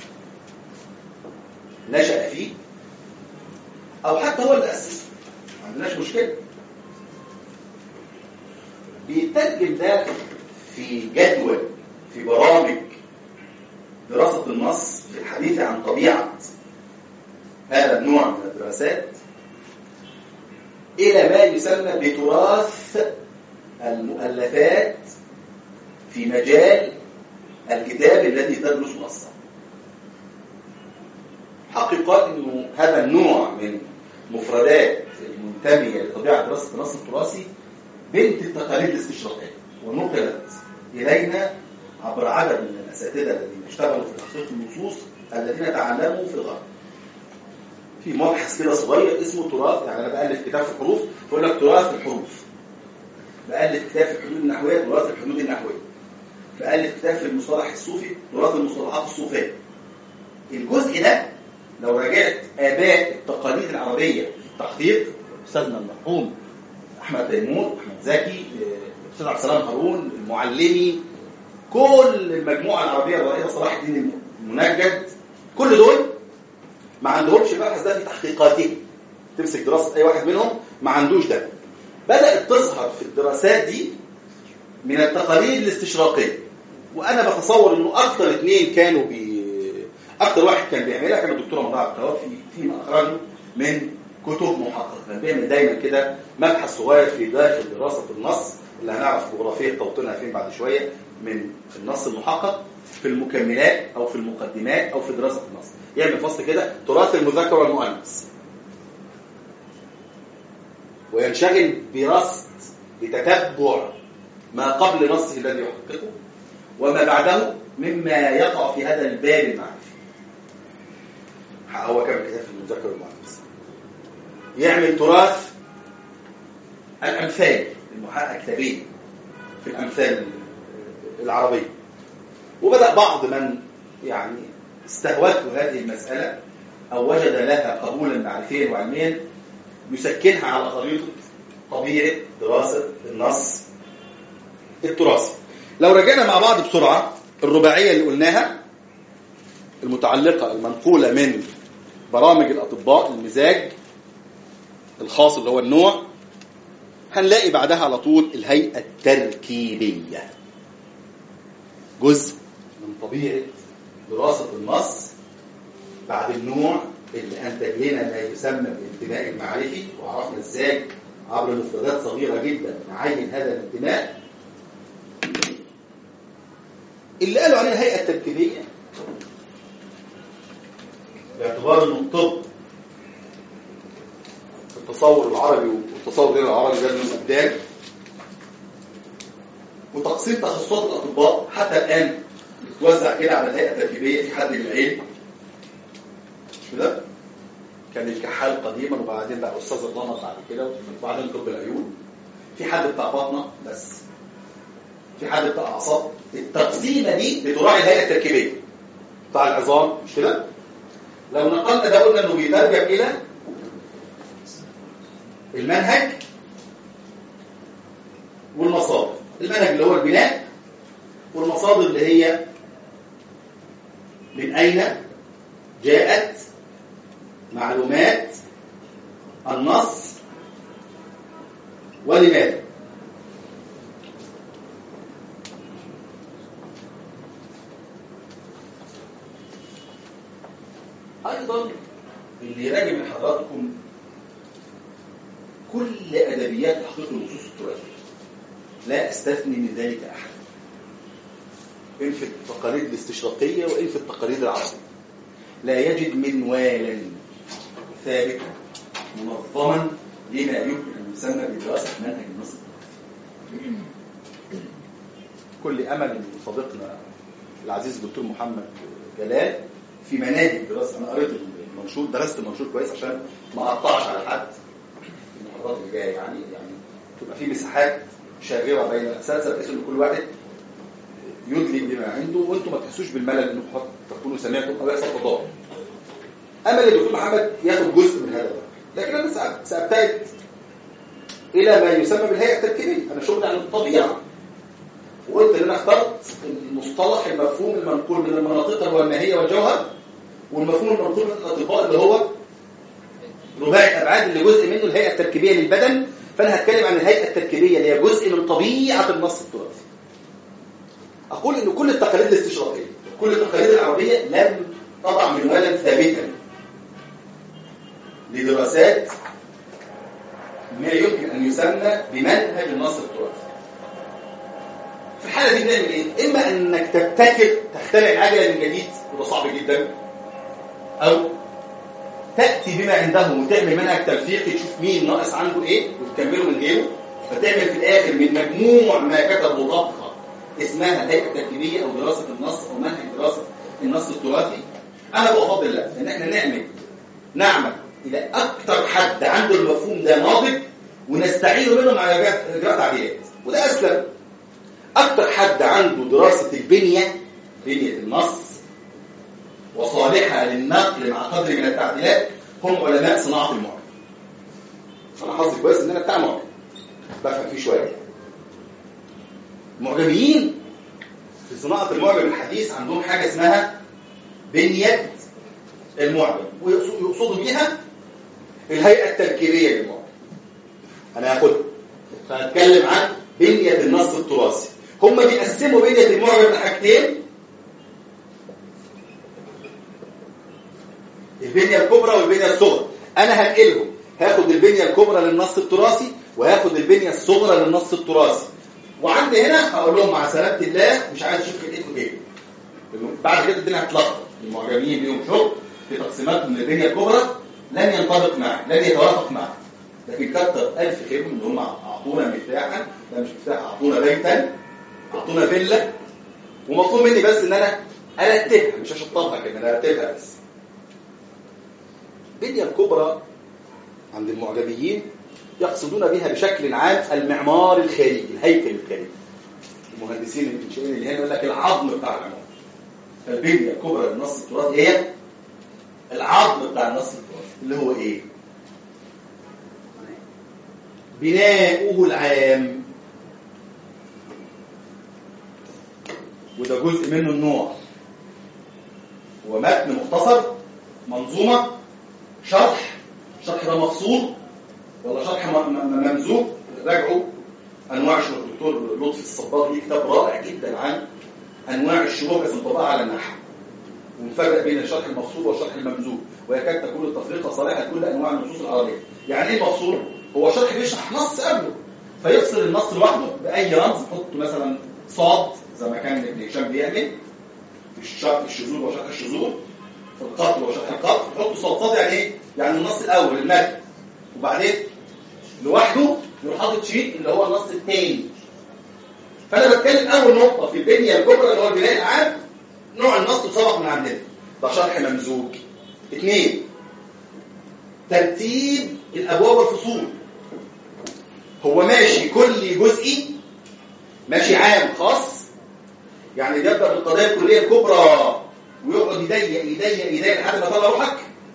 نشأ فيه او حتى هو اللي اسسه ما عندناش مشكله بيترجم ده في جدول في برامج دراسه النص في الحديث عن طبيعه هذا النوع من الدراسات الى ما يسمى بتراث المؤلفات في مجال الكتاب الذي تدرس نصه حقيقة انه هذا النوع من مفردات المنتمية لطبيعة دراسة النص التراثي بنت التقاليد الاستشراقية ونقلت إلينا عبر عدد من الأساتذة الذين اشتغلوا في تحقيق النصوص الذين تعلموا في الغرب. في مبحث كده صغير اسمه تراث يعني أنا بألف كتاب في الحروف بقول لك تراث الحروف. بألف كتاب في الحدود النحوية تراث الحدود النحوية. بألف كتاب في المصطلح الصوفي تراث المصطلحات الصوفية. الجزء ده لو راجعت آباء التقاليد العربية في التحقيق أستاذنا المرحوم أحمد تيمور أحمد زكي أستاذ عبد السلام هارون المعلمي كل المجموعة العربية الرائدة صلاح الدين المنجد كل دول ما عندهمش المبحث ده في تحقيقاتهم تمسك دراسة أي واحد منهم ما عندوش ده بدأت تظهر في الدراسات دي من التقاليد الاستشراقية وأنا بتصور إنه أكثر اثنين كانوا بي اكتر واحد كان بيعملها كان الدكتور رمضان عبد التواب في فيما اخرجه من كتب محققه كان بيعمل دايما كده مبحث صغير في داخل دراسه النص اللي هنعرف جغرافيه توطينها فين بعد شويه من النص المحقق في المكملات او في المقدمات او في دراسه النص يعمل فصل كده تراث المذكر والمؤنث وينشغل برصد بتتبع ما قبل نصه الذي يحققه وما بعده مما يقع في هذا الباب المعرفي هو كان كتاب في المذكر والمؤنث يعمل تراث الامثال المحقق كتابين في الامثال العربيه وبدا بعض من يعني استهوته هذه المساله او وجد لها قبولا معرفيا وعلميا يسكنها على طريقه طبيعه دراسه النص التراثي لو رجعنا مع بعض بسرعه الرباعيه اللي قلناها المتعلقه المنقوله من برامج الاطباء المزاج الخاص اللي هو النوع هنلاقي بعدها على طول الهيئه التركيبيه جزء من طبيعه دراسه النص بعد النوع اللي انتج لنا ما يسمى بالانتماء المعرفي وعرفنا ازاي عبر مفردات صغيره جدا نعين هذا الانتماء اللي قالوا عليه الهيئه التركيبيه باعتبار انه الطب التصور العربي والتصور غير العربي ده من الابدان وتقسيم تخصصات الاطباء حتى الان بتوزع كده على الهيئه التركيبيه في حد من العلم مش كده؟ كان الكحال قديما وبعدين بقى استاذ الضمر بعد كده وبعدين طب العيون في حد بتاع بطنه بس في حد بتاع اعصاب التقسيمه دي بتراعي الهيئه التركيبيه بتاع العظام مش كده؟ لو نقلنا ده قلنا انه بيترجم الى المنهج والمصادر المنهج اللي هو البناء والمصادر اللي هي من أين جاءت معلومات النص ولماذا أيضا اللي يراجع من حضراتكم كل أدبيات تحقيق النصوص التراثية لا أستثني من ذلك أحد إن في التقاليد الاستشراقية وإن في التقاليد العربية لا يجد منوالا ثابتا منظما لما يمكن أن يسمى بدراسة منهج النص كل أمل من صديقنا العزيز الدكتور محمد جلال في مناهج الدراسة أنا قريت المنشور درست المنشور كويس عشان ما أقطعش على حد المحاضرات اللي جايه يعني يعني تبقى في مساحات شاغره بين الاساتذه بحيث ان كل واحد يدلي بما عنده وانتم ما تحسوش بالملل انكم قد تكونوا سمعتم او يحصل تضاد. امل الدكتور محمد ياخد جزء من هذا لكن انا سابتعد الى ما يسمى بالهيئه التركيبيه انا شغلي عن الطبيعه وقلت ان انا اخترت المصطلح المفهوم المنقول من المناطق اللي هو الماهيه والجوهر والمفهوم المنقول من الاطباء اللي هو رباعي الابعاد اللي جزء منه الهيئه التركيبيه للبدن فانا هتكلم عن الهيئه التركيبيه اللي هي جزء من طبيعه النص التراثي اقول ان كل التقاليد الاستشراقيه كل التقاليد العربيه لم تضع منوالا ثابتا لدراسات ما يمكن ان يسمى بمنهج النص التراثي في الحاله دي بنعمل ايه اما انك تبتكر تخترع العجله من جديد وده صعب جدا او تأتي بما عندهم وتعمل منهج تلفيقي تشوف مين ناقص عنده ايه وتكمله من غيره فتعمل في الاخر من مجموع ما كتبه طبقه اسمها الهيئه التركيبيه او دراسه النص او منهج دراسه النص التراثي انا بفضل لا ان احنا نعمل نعمل الى اكثر حد عنده المفهوم ده ناضج ونستعين منهم على اجراء تعديلات وده اسلم اكثر حد عنده دراسه البنيه بنيه النص وصالحة للنقل مع قدر من التعديلات هم علماء صناعة المعجم أنا حظي كويس إن أنا بتاع معجم بفهم فيه شوية المعجميين في صناعة المعجم الحديث عندهم حاجة اسمها بنية المعجم ويقصدوا بيها الهيئة التركيبية للمعجم أنا هاخدها فهتكلم عن بنية النص التراثي هم بيقسموا بنية المعجم لحاجتين البنية الكبرى والبنية الصغرى انا هنقلهم هاخد البنية الكبرى للنص التراثي وهاخد البنية الصغرى للنص التراثي وعندي هنا هقول لهم مع سلامة الله مش عايز اشوف ايديكم ايه بعد كده الدنيا هتلخبط المعجمين ليهم شغل في تقسيمات من البنية الكبرى لن ينطبق معه لن يتوافق معه لكن كتر ألف خيرهم ان هم اعطونا مفتاحا لا مش مفتاح اعطونا بيتا اعطونا فيلا ومطلوب مني بس ان انا ارتبها مش اشطبها كده انا ارتبها بس البنيه الكبرى عند المعجميين يقصدون بها بشكل عام المعمار الخارجي الهيكل الخارجي المهندسين المنشئين اللي هنا يقول لك العظم بتاع العمارة فالبنية الكبرى للنص التراثي هي العظم بتاع النص التراثي اللي هو ايه؟ بناؤه العام وده جزء منه النوع هو متن مختصر منظومة شرح شرح ده مفصول ولا شرح م- م- ممزوج راجعوا انواع شروح الدكتور لطفي الصباغ ليه كتاب رائع جدا عن انواع الشروح بس مطبقه على النحو ونفرق بين الشرح المفصول والشرح الممزوج ويكاد تكون التفرقه صالحه لكل انواع النصوص العربيه يعني ايه مفصول هو شرح بيشرح نص قبله فيفصل النص لوحده باي رمز نحط مثلا صاد زي ما كان ابن هشام بيعمل في الشرح الشذوذ وشرح الشذوذ في القتل وشرح القتل نحط صاد صاد يعني ايه يعني النص الاول المتن وبعدين لوحده يروح حاطط شيء اللي هو النص الثاني فانا بتكلم اول نقطه في البنيه الكبرى اللي هو البناء العام نوع النص سبق من عندنا ده شرح ممزوج اثنين ترتيب الابواب والفصول هو ماشي كل جزئي ماشي عام خاص يعني بيبدا بالقضايا الكليه الكبرى ويقعد يضيق يضيق يضيق لحد ما يطلع روحك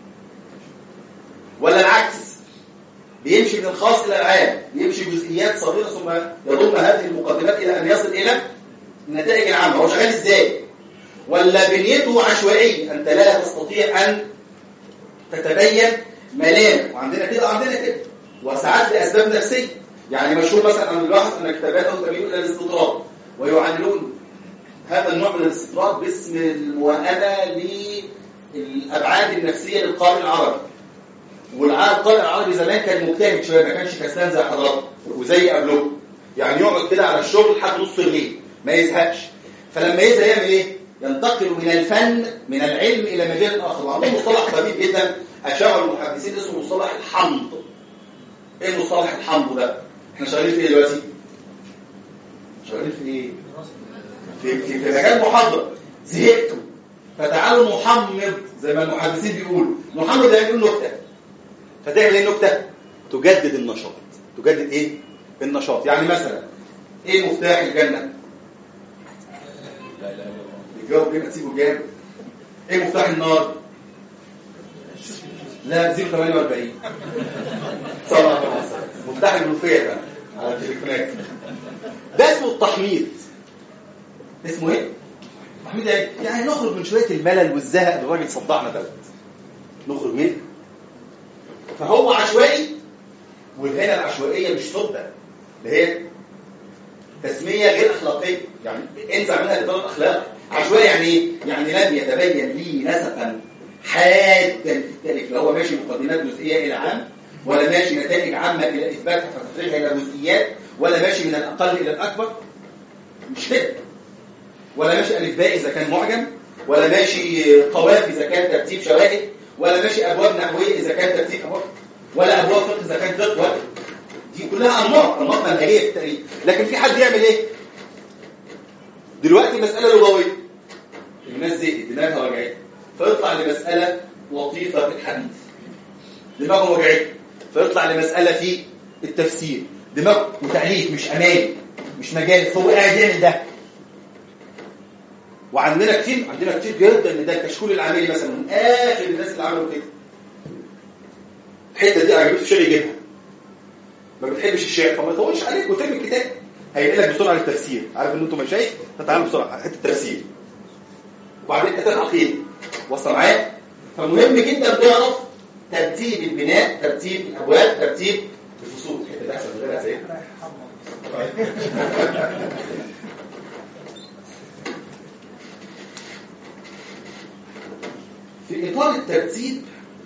ولا العكس بيمشي من الخاص الى العام يمشي جزئيات صغيره ثم يضم هذه المقدمات الى ان يصل الى النتائج العامه هو شغال ازاي ولا بنيته عشوائيه انت لا تستطيع ان تتبين ملامح وعندنا كده وعندنا كده وساعات لاسباب نفسيه يعني مشهور مثلا عن البحث ان كتاباته تميل الى الاستطراد ويعللون هذا النوع من الاستطراد باسم الموائمه للابعاد النفسيه للقارئ العربي والقارئ العربي زمان كان مجتهد شويه ما كانش كسلان زي حضراتكم وزي قبله يعني يقعد كده على الشغل لحد نص الليل ما يزهقش فلما يزهق يعمل ايه؟ ينتقل من الفن من العلم الى مجال اخر وعندهم مصطلح غريب جدا اشار المحدثين اسمه مصطلح الحمض ايه مصطلح الحمض ده؟ احنا شغالين في ايه دلوقتي؟ شغالين في ايه؟ في في, في مجال محاضره زهقتوا فتعالوا نحمض زي ما المحدثين بيقولوا نحمض يعني يقول نكته فتعمل ايه النكته؟ تجدد النشاط تجدد ايه؟ النشاط يعني مثلا ايه مفتاح الجنه؟ الجواب كده تسيبه جامد ايه مفتاح النار؟ لا 048 صلى الله عليه وسلم مفتاح المنوفيه بقى على التليفونات ده اسمه التحميض اسمه ايه؟ التحميض يعني يعني نخرج من شويه الملل والزهق اللي الراجل صدعنا دوت نخرج منه فهو عشوائي وهنا العشوائيه مش سده اللي هي تسميه غير اخلاقيه يعني انزع منها لطلب اخلاق عشوائي يعني ايه؟ يعني لم يتبين لي نسقا حادا في التالف لا هو ماشي مقدمات جزئيه الى عام ولا ماشي نتائج عامه الى اثباتها فتفريغها الى جزئيات ولا ماشي من الاقل الى الاكبر مش كده ولا ماشي الف باء اذا كان معجم ولا ماشي قواف اذا كان ترتيب شواهد ولا ماشي ابواب نحويه اذا كان ترتيب ابواب ولا ابواب فقه اذا كان فقه ولا دي كلها انماط انماط منهجيه في التاريخ لكن في حد يعمل ايه دلوقتي مساله لغويه الناس زهقت دماغها وجعت فيطلع لمساله لطيفه في الحديث دماغه وجعت فيطلع لمساله في التفسير دماغ وتعليق مش امان مش مجالس هو قاعد يعمل ده وعندنا كتير عندنا كتير جدا من ده الكشكول العملي مثلا من اخر الناس اللي عملوا كده الحته دي عجبته الشعر يجيبها ما بتحبش الشعر فما تطولش عليك وترمي الكتاب هينقل لك بسرعه للتفسير عارف ان انتم مشايخ فتعالوا بسرعه حته التفسير وبعدين حته العقيده وصل معايا فمهم جدا تعرف ترتيب البناء ترتيب الابواب ترتيب الفصول الحته دي احسن من غيرها زي في إطار الترتيب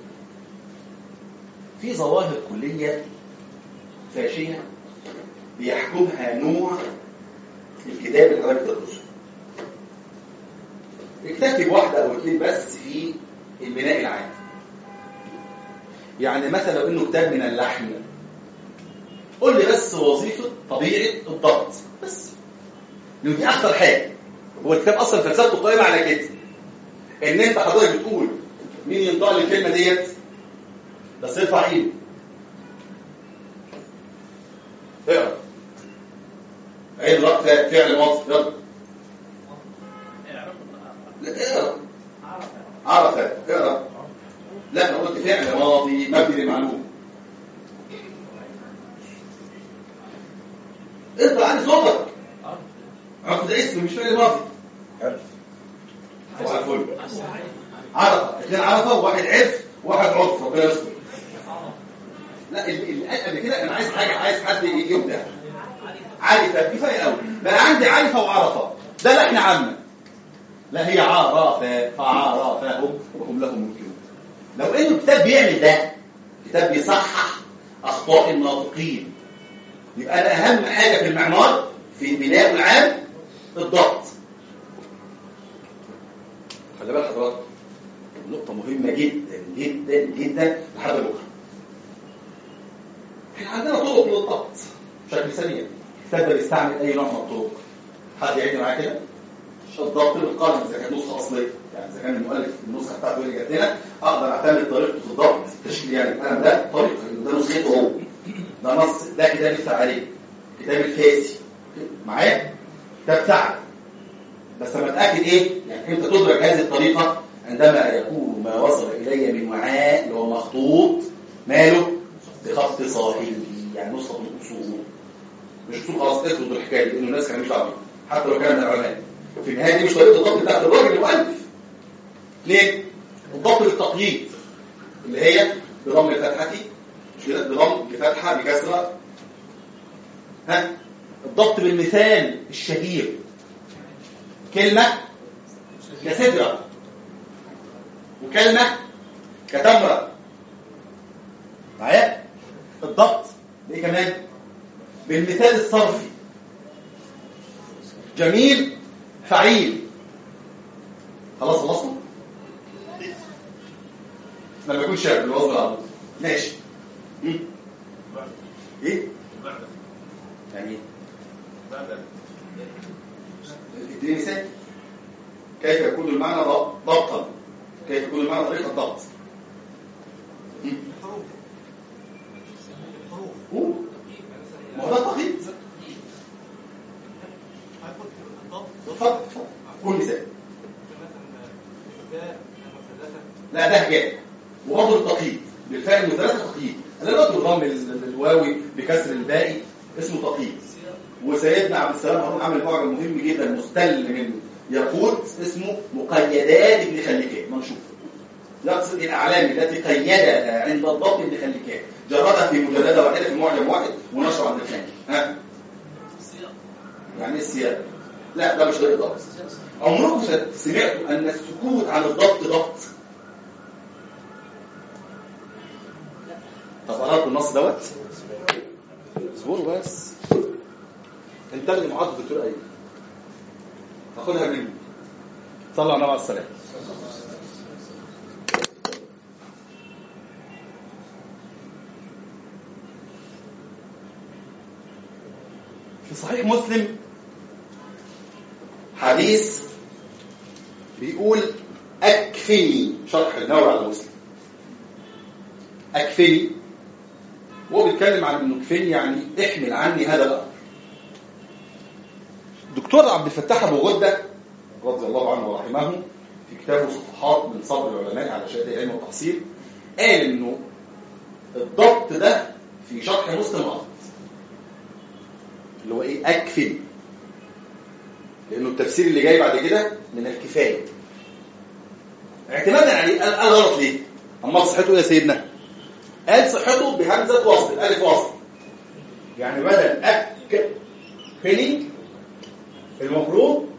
في ظواهر كلية فاشية بيحكمها نوع الكتاب اللي حضرتك تدرسه. اكتفي بواحدة أو اثنين بس في البناء العام. يعني مثلا لو إنه كتاب من اللحن قول لي بس وظيفه طبيعه الضغط بس لأن دي اكتر حاجه هو الكتاب اصلا فلسفته قائمه على كده ان انت حضرتك بتقول مين ينطق لي الكلمه ديت بس ارفع ايده اقرا عيد رأ فعل ماضي يلا لا اقرا عرف اقرا لا انا قلت فعل ماضي مبني لمعلوم اطلع عن صوتك عرف ده اسم مش فعل ماضي عرف صباح الفل عرفه اثنين عرفه وواحد عرف وواحد عرف ربنا يستر لا اللي اللي قال قبل كده انا عايز حاجه عايز حد يبدع عارفه كفايه قوي بقى عندي عارفه وعرفه ده لحن عامه لا هي عرفه فعرفهم وهم لهم منكرون لو انه الكتاب بيعمل ده كتاب بيصحح اخطاء الناطقين يبقى انا اهم حاجه في المعمار في البناء العام الضبط خلي بالك حضرتك نقطه مهمه جدا جدا جدا لحد بكره احنا عندنا طرق للضبط بشكل سريع الكتاب ده بيستعمل اي نوع من الطرق حد يعد معايا كده الضبط بالقلم اذا كانت نسخه اصليه يعني اذا كان المؤلف النسخه بتاعته اللي جات لنا اقدر اعتمد طريقته في الضبط التشكيل يعني القلم ده طريقه ده نسخته هو ده نص ده كتاب يفتح عليه كتاب الفاسي معايا كتاب سعد بس لما اتاكد ايه يعني انت تدرك هذه الطريقه عندما يكون ما وصل الي من وعاء اللي هو مخطوط ماله بخط صاحبه يعني نسخه من الاصول مش اصول خلاص افرض الحكايه دي لانه الناس كانوا مش دعوه حتى لو كان من العلماء في النهايه دي مش طريقه الضبط بتاعت الراجل المؤلف ليه؟ الضبط للتقييد اللي هي بضم الفتحه مش كده بضم بفتحه بكسره ها الضبط بالمثال الشهير كلمه كسدره وكلمه كتمره معايا الضبط بايه كمان بالمثال الصرفي جميل فعيل خلاص خلصنا لما يكون شاب بالوزن العربي ماشي مم. ايه يعني ايه اديني مثال كيف يكون المعنى ضبطا كيف يكون المعنى طريقه ضبط مم. قول. ما هو ده تقييد اتفضل اتفضل كل مثال لا ده جاء وبرضه التقييد بالفعل المثلاثه تقييد انا لا الضم الواوي بكسر الباقي اسمه تقييد وسيدنا عبد السلام هارون عمل معجم مهم جدا مستل من يقول اسمه مقيدات ابن خليكان منشور يقصد الاعلام التي قيدها عند الضبط ابن خليكان جردها في مجلده واحده في معجم واحد ونشر عند الثاني ها يعني ايه السياق لا ده مش طريقه ضبط عمركم سمعتوا ان السكوت عن الضبط ضبط طب قرأت النص دوت اصبروا بس انتبه لمحاضره الدكتور ايمن تاخدها مني صلى على النبي عليه السلام في صحيح مسلم حديث بيقول اكفني شرح النووي على مسلم اكفني وهو بيتكلم عن انه كفني يعني احمل عني هذا الامر دكتور عبد الفتاح ابو غده رضي الله عنه ورحمه في كتابه صفحات من صبر العلماء على شهاده العلم والتحصيل قال انه الضبط ده في شرح مسلم غلط اللي هو ايه اكفني لانه التفسير اللي جاي بعد كده من الكفايه اعتمادا عليه قال قال غلط ليه اما صحته ايه يا سيدنا قال صحته بهمزه وصل الف وصل يعني بدل اك فني المفروض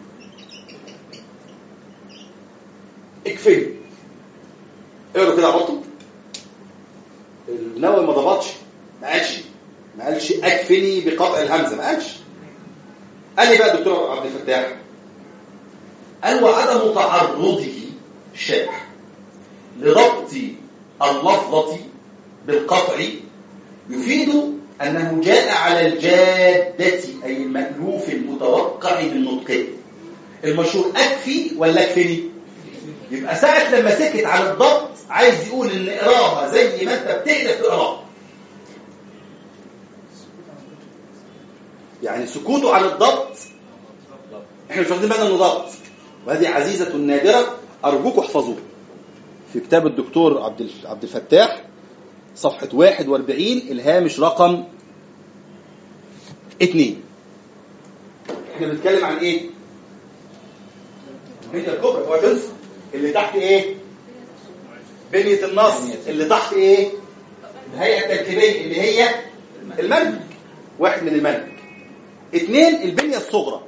اكفني اقروا كده عبطوا النووي ما ضبطش ما قالش ما قالش اكفني بقطع الهمزه ما قالش قال لي بقى الدكتور عبد الفتاح قال وعدم تعرضه الشارح لضبط اللفظة بالقطع يفيد أنه جاء على الجادة أي المألوف المتوقع من نطقه المشهور أكفي ولا أكفني يبقى ساعة لما سكت على الضبط عايز يقول إن إقراها زي ما أنت بتقدر تقراها يعني سكوته على الضبط احنا مش واخدين بالنا انه ضبط وهذه عزيزة نادرة أرجوكم احفظوها في كتاب الدكتور عبد الف- عبد الفتاح صفحة 41 الهامش رقم 2 احنا بنتكلم عن ايه؟ البنية الكبرى هو تنسى اللي تحت ايه؟ بنية النص اللي تحت ايه؟ الهيئة التركيبية اللي هي المنهج واحد من المنهج اثنين البنية الصغرى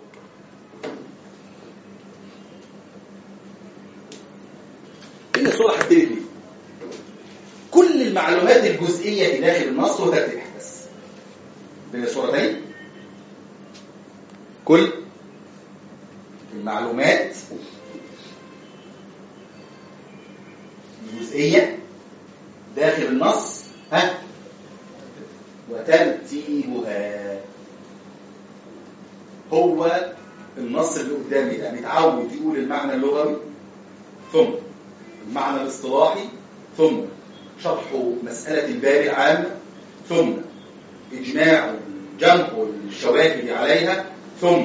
البنية الصغرى هبتدي فيه كل المعلومات الجزئية في داخل النص وترتيبها بس البنية الصغرى تاني كل المعلومات الجزئية داخل النص ها وترتيبها هو النص اللي قدامي ده متعود يقول المعنى اللغوي ثم المعنى الاصطلاحي ثم شرح مسألة الباب العامة ثم إجماع جمع الشواهد عليها ثم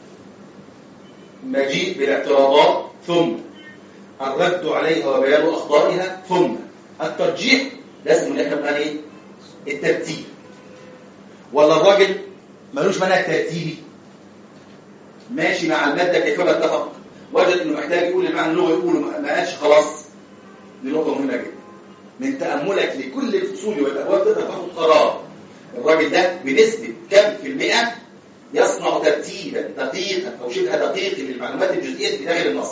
مجيء بالاعتراضات ثم الرد عليها وبيان أخطائها ثم الترجيح لازم اللي احنا بنقول ايه الترتيب ولا الراجل ملوش منهج ترتيبي ماشي مع المادة كيفما اتفق وجد انه محتاج يقول المعنى اللغة يقوله ما قالش خلاص دي نقطة مهمة جدا من تأملك لكل الفصول والأبواب تقدر تاخد قرار الراجل ده بنسبة كم في المئة يصنع ترتيبا دقيقا أو شبه دقيق للمعلومات الجزئية في داخل النص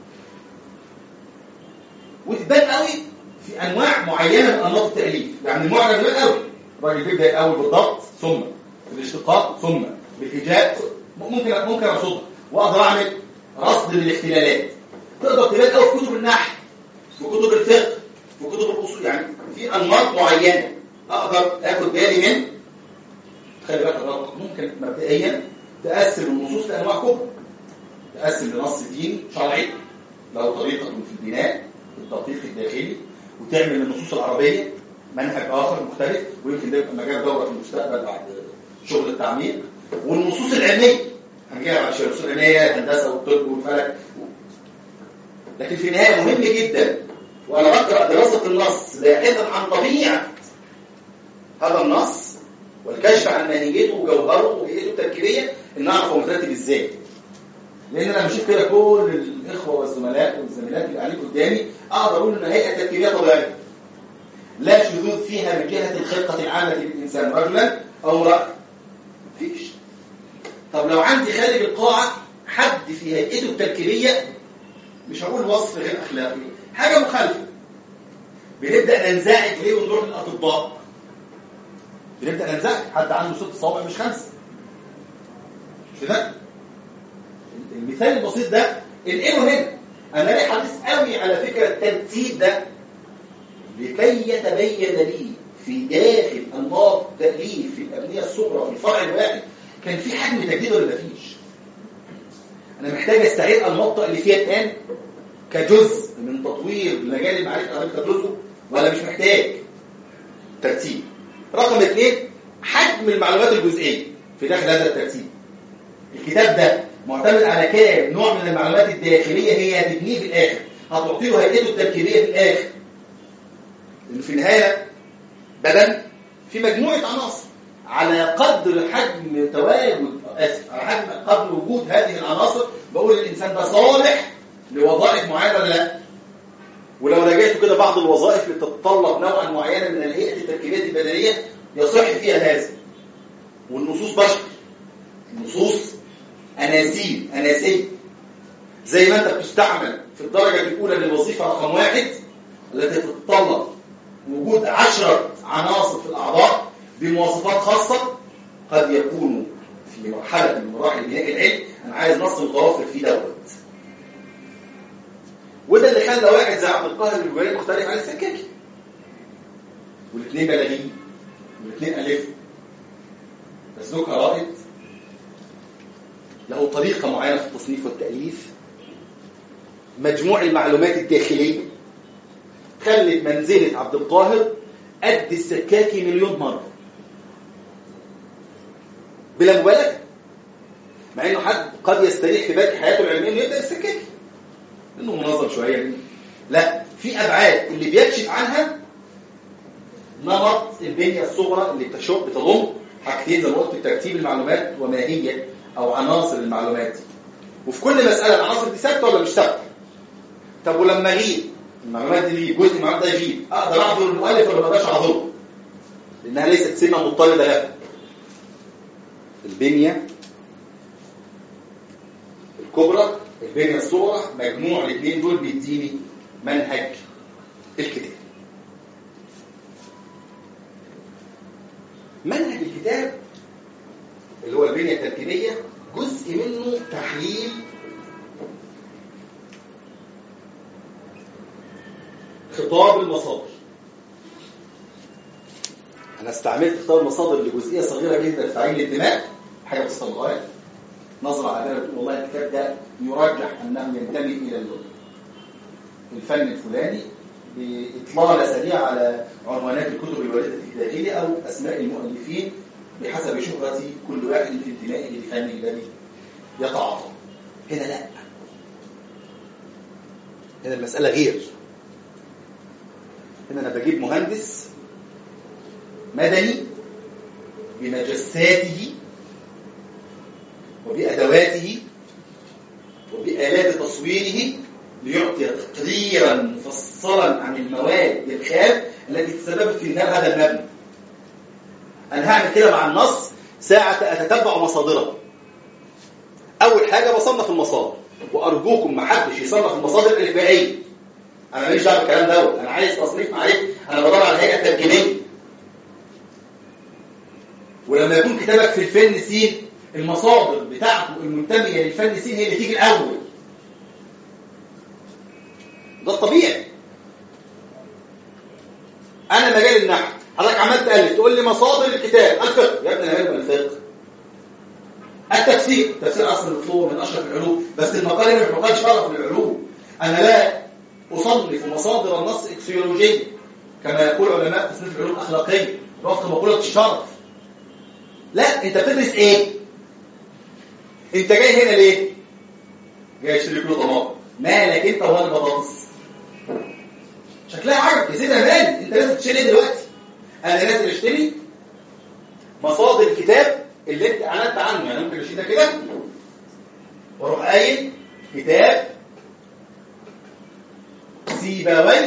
وتبان قوي في أنواع معينة من أنماط التأليف يعني المعلم بيبان قوي الراجل بيبدأ الأول بالضبط ثم بالاشتقاق ثم بالإيجاب ممكن ممكن أرصدها وأقدر أعمل رصد للاختلالات تقدر تبان قوي في كتب النحو في كتب الفقه في كتب الأصول يعني في أنماط معينة أقدر آخد بالي من خلي بالك الرابط ممكن مبدئيا تقسم النصوص لأنواع كبرى تقسم لنص دين شرعي له طريقة في البناء التدقيق الداخلي وتعمل النصوص العربية منهج آخر مختلف ويمكن ده يبقى مجال دورة في المستقبل بعد شغل التعميق والنصوص العلمية هنجيها بعد شوية النصوص العلمية الهندسة والطب والفلك لكن في النهاية مهم جدا وأنا بقرأ دراسة النص باحثا عن طبيعة هذا النص والكشف عن ماهيته وجوهره وبيئته التركيبية إن أعرف هو مترتب إزاي لان انا بشوف كده كل الاخوه والزملاء والزميلات اللي قاعدين قدامي اقدر اقول ان هيئه تركيبيه طبيعيه لا شذوذ فيها من جهه الخلقه العامه للانسان رجلا او امراه مفيش طب لو عندي خارج القاعه حد في هيئته التركيبيه مش هقول وصف غير اخلاقي حاجه مخالفه بنبدا ننزعج ليه ونروح للاطباء بنبدا ننزعج حد عنده ست صوابع مش خمسه مش كده المثال البسيط ده انقله هنا انا ليه حريص قوي على فكره الترتيب ده لكي يتبين لي في داخل انماط تاليف في الابنيه الصغرى في الفرع الواحد كان في حجم تجديد ولا مفيش انا محتاج استعيد انماط تاليفيه الان كجزء من تطوير مجال المعرفه العربيه كجزء ولا مش محتاج ترتيب رقم اثنين حجم المعلومات الجزئيه في داخل هذا الترتيب الكتاب ده معتمد على كام نوع من المعلومات الداخلية هي هتبنيه في الآخر هتعطي له هيئته التركيبية في الآخر لأنه في النهاية بدن في مجموعة عناصر على قدر حجم تواجد آسف على حجم قدر وجود هذه العناصر بقول الإنسان ده صالح لوظائف معينة ولا لا ولو راجعت كده بعض الوظائف اللي تتطلب نوعا معينا من الهيئة التركيبية البدنية يصح فيها هذا والنصوص بشر النصوص أناسيل أناسية زي ما أنت بتستعمل في الدرجة الأولى للوظيفة رقم واحد التي تتطلب وجود عشرة عناصر في الأعضاء بمواصفات خاصة قد يكون في مرحلة من مراحل بناء العلم أنا عايز نص متوفر فيه دوت وده اللي خلى واحد زي عبد القاهر الجويري مختلف عن السكاكي والاثنين بلاغيين والاثنين ألف السلوك رائد له طريقة معينة في التصنيف والتأليف مجموع المعلومات الداخلية خلت منزلة عبد القاهر قد السكاكي مليون مرة بلا مبالغة مع انه حد قد يستريح في باقي حياته العلمية انه يبدأ السكاكي انه منظم شوية لا في ابعاد اللي بيكشف عنها نمط البنية الصغرى اللي بتشق بتضم حاجتين زي ما قلت ترتيب المعلومات وماهية او عناصر المعلومات وفي كل مسألة العناصر دي ثابتة ولا مش ثابتة طب ولما اغيب المعلومات دي تغيب جزء من المعلومات ده يغيب اقدر اعذر المؤلف ولا ما اقدرش اعذره لانها ليست سمة مضطردة له البنية الكبرى البنية الصغرى مجموع الاثنين دول بيديني منهج الكتاب منهج الكتاب اللي هو البنية التركيبية جزء منه تحليل خطاب المصادر انا استعملت خطاب المصادر لجزئيه صغيره جدا في تعيين الانتماء حاجه بسيطه للغايه نظره عابره بتقول والله الكتاب ده يرجح انه ينتمي الى اللغه الفن الفلاني بإطلالة سريعة على عنوانات الكتب الواردة في الداخل أو أسماء المؤلفين بحسب شهرة كل واحد في انتمائه للفن الذي يتعاطى هنا لا هنا المسألة غير هنا أنا بجيب مهندس مدني بمجساته وبأدواته وبآلات تصويره ليعطي تقريرا مفصلا عن المواد الخام التي تسببت في انهيار هذا المبنى. انا هعمل كده مع النص ساعة اتتبع مصادره. اول حاجة بصنف المصادر وارجوكم ما حدش يصنف المصادر الافبائية. انا ماليش دعوه بالكلام دوت انا عايز تصنيف معين انا بدور على الهيئة الترجمية. ولما يكون كتابك في الفن سين المصادر بتاعته المنتمية للفن سين هي اللي تيجي الاول. ده الطبيعي انا مجال النحو حضرتك عمال تقلب تقول لي مصادر الكتاب الفقه يا ابني انا من الفقه التفسير التفسير اصل مطلوب من اشرف العلوم بس المقال هنا مش مقال شرف للعلوم انا لا اصنف مصادر النص اكسيولوجيه كما يقول علماء تصنيف العلوم الاخلاقيه وفق مقوله الشرف لا انت بتدرس ايه انت جاي هنا ليه جاي اشتري كيلو طماطم مالك انت وهذا البطاطس شكلها عجب يا سيدي انا مالي انت لازم تشتري دلوقتي انا لازم اشتري مصادر الكتاب اللي انت اعلنت عنه يعني ممكن اشيل ده كده واروح قايل كتاب سيبوي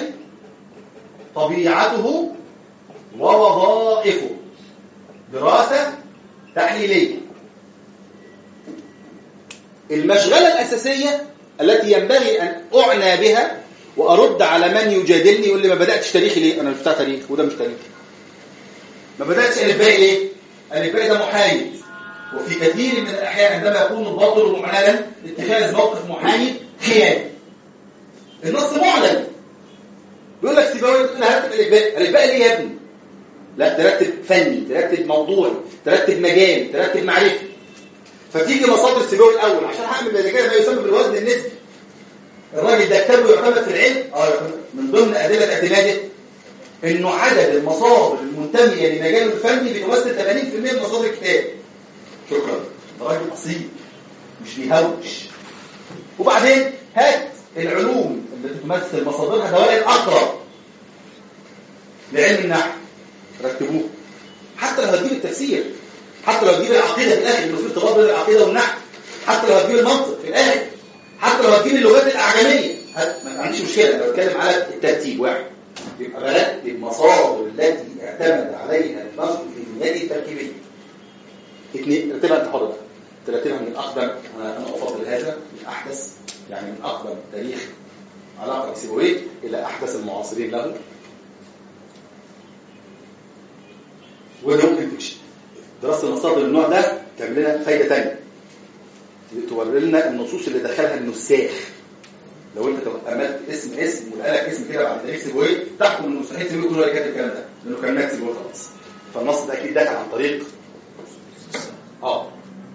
طبيعته ووظائفه دراسة تحليلية المشغلة الأساسية التي ينبغي أن أعنى بها وأرد على من يجادلني يقول لي ما بدأتش تاريخي ليه أنا مش بتاع تاريخ وده مش تاريخ ما بدأتش ألفبائي ليه الألفبائي ده محايد وفي كثير من الأحيان عندما يكون الباطل معلنا اتخاذ موقف محايد خياني النص معلن يقول لك سيبوي تقول انا هكتب الإلفبائي الإلفبائي ليه يا ابني لا ترتب فني ترتب موضوعي ترتب مجالي ترتب معرفي فتيجي مصادر سيبوي الاول عشان هعمل بعد كده ما يسمى بالوزن النسبي الراجل ده كتابه يعتمد في العلم اه يعتمد. من ضمن ادله اعتماده انه عدد المصادر المنتميه لمجاله الفني بتمثل 80% من مصادر الكتاب شكرا ده راجل اصيل مش بيهوش وبعدين هات العلوم اللي تمثل مصادرها دوائر اقرب لعلم النحو رتبوه حتى لو هتجيب التفسير حتى لو هتجيب العقيده في الاخر انه في ارتباط بين العقيده والنحو حتى لو هتجيب المنطق في الاخر حتى لو هتجيب اللغات الاعجميه ما عنديش مشكله انا بتكلم على الترتيب واحد يبقى برتب مصادر التي اعتمد عليها النصر في بنيته التركيبيه اثنين ترتيبها انت حر بقى ترتيبها من الاقدم انا انا افضل هذا من احدث يعني من اقدم تاريخ علاقه بسيبويه الى احدث المعاصرين له وده ممكن تمشي دراسه المصادر النوع ده تعمل لنا فايده ثانيه توري لنا النصوص اللي دخلها النساخ لو انت عملت اسم اسم وقال لك اسم كده بعد تاريخ سيبويه تحكم انه مستحيل سيبويه يكون هو اللي كاتب الكلام ده لانه كان مات سيبويه خلاص فالنص ده اكيد دخل عن طريق اه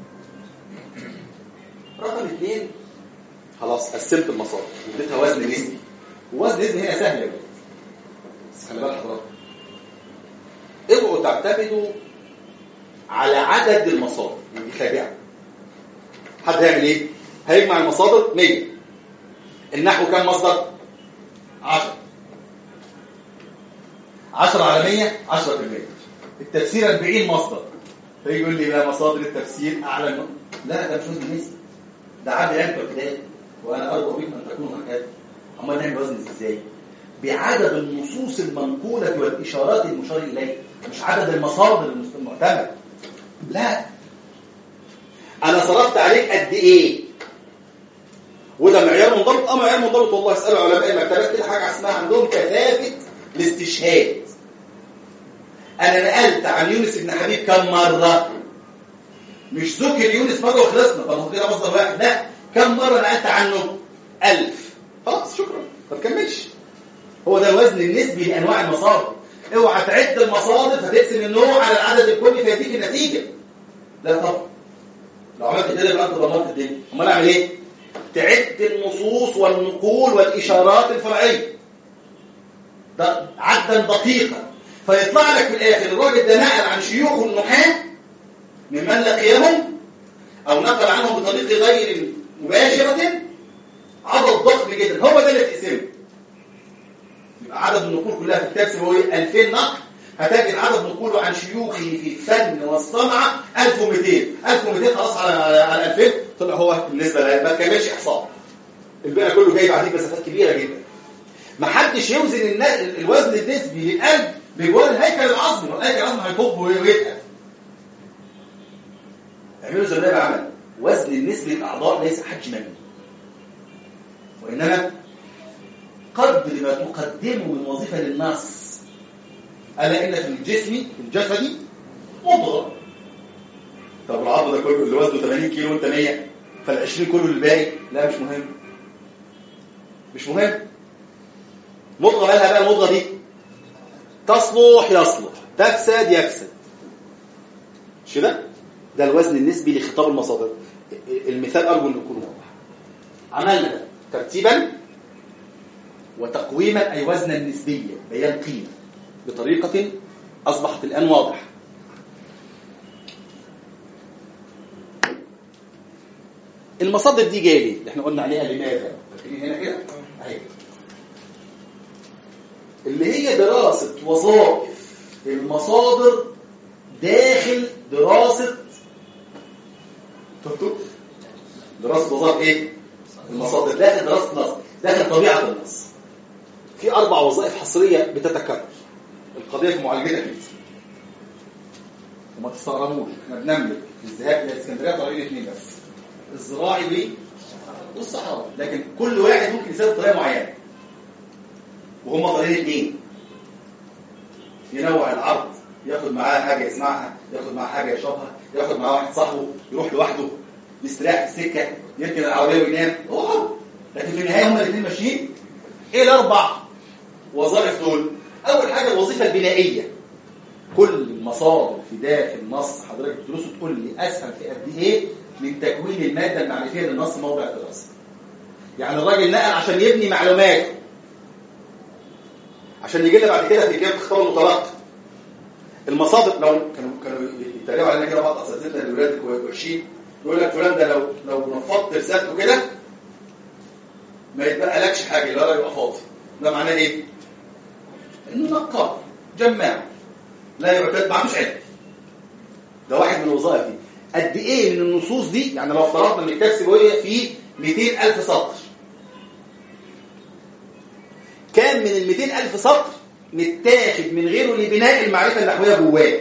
رقم اثنين خلاص قسمت المصادر اديتها وزن نسبي ووزن نسبي هنا سهل يا ولاد بس خلي بالك حضرتك اوعوا تعتمدوا على عدد المصادر دي خادعه حد هيعمل ايه هيجمع المصادر 100 النحو كام مصدر 10 10 على 100 10% التفسير 40 مصدر فيجي يقول لي لا مصادر التفسير اعلى من لا ده مش وزن نسبي ده عدد علم ابتدائي وانا ارجو بكم ان تكونوا هكذا امال نعمل وزن ازاي بعدد النصوص المنقوله والاشارات المشار اليها مش عدد المصادر المعتمده لا انا صرفت عليك قد ايه وده معيار منضبط اه معيار منضبط والله اسالوا علماء المكتبات كده حاجه اسمها عندهم كثافه الاستشهاد انا نقلت عن يونس بن حبيب كم مره مش ذكر يونس مره وخلصنا طب هو كده مصدر واحد لا كم مره نقلت عنه ألف خلاص شكرا ما تكملش هو ده الوزن النسبي لانواع المصادر اوعى تعد المصادر فتقسم النوع على العدد الكلي فيديك النتيجه لا طبعا لو عملت كده يبقى انت دمرت الدنيا امال اعمل ايه تعد النصوص والنقول والاشارات الفرعيه ده عدا دقيقا فيطلع لك في الاخر الراجل ده نقل عن شيوخ النحاة ممن لقيهم او نقل عنهم بطريقه غير مباشره عدد ضخم جدا هو ده اللي تقسمه يبقى عدد النقول كلها في الكتاب هو 2000 نقل هتجد عدد نقوله عن شيوخه في الفن والصنعه 1200 1200 خلاص على على 2000 طلع هو بالنسبه له ما كملش احصاء الباقي كله جاي بعديه مسافات كبيره جدا ما حدش يوزن الن- الوزن النسبي للقلب بجوار الهيكل العظمي والهيكل العظمي هيطب ويتقل اعملوا زي ما عمل وزن النسبي للاعضاء ليس حجما وانما قدر ما تقدمه من وظيفه للنص الا ان في الجسم في الجسد مضغه طب العظم ده كله اللي وزنه 80 كيلو وانت 100 فال 20 كله الباقي لا مش مهم مش مهم مضغه مالها بقى المضغه دي تصلح يصلح تفسد يفسد مش كده ده الوزن النسبي لخطاب المصادر المثال ارجو ان يكون واضح عملنا ده ترتيبا وتقويما اي وزنا نسبيا بيان قيمه بطريقه اصبحت الان واضحه المصادر دي جايه ليه؟ اللي احنا قلنا عليها لماذا؟ فاكرين هنا كده؟ اهي اللي هي دراسة وظائف المصادر داخل دراسة شفتوا؟ دراسة وظائف ايه؟ المصادر داخل دراسة النص داخل طبيعة النص في أربع وظائف حصرية بتتكرر القضية في معالجتها كده وما تستغربوش احنا بنملك الذهاب إلى اسكندرية طريقين اثنين بس الزراعي بيه والصحراوي لكن كل واحد ممكن يسافر بطريقة معينة وهم طريقين اثنين ينوع العرض ياخد معاه حاجة يسمعها ياخد معاه حاجة يشربها ياخد معاه واحد صاحبه يروح لوحده يستريح في السكة يركن العربية وينام هو حر لكن في النهاية هما الاثنين ماشيين ايه الاربع وظائف دول اول حاجة الوظيفة البنائية كل المصادر في داخل النص حضرتك بتدرسه تقول لي اسهم في قد ايه من تكوين المادة المعرفية للنص موضع الدراسة يعني الراجل نقل عشان يبني معلوماته عشان يجي لنا بعد كده في كتاب اختار المتلقي المصادر لو كانوا كانوا يتريقوا علينا كده بعض اساتذتنا الاولاد وحشين يقول لك فلان ده لو لو نفضت رسالته كده ما يتبقالكش حاجه لا يبقى فاضي ده معناه ايه؟ انه نقاب جماع لا يعتد ما عندوش علم ده واحد من الوظائف دي قد ايه من النصوص دي يعني لو افترضنا ان الكتاب سيبويه فيه 200000 سطر كان من ال 200000 سطر متاخد من غيره لبناء المعرفه النحويه جواه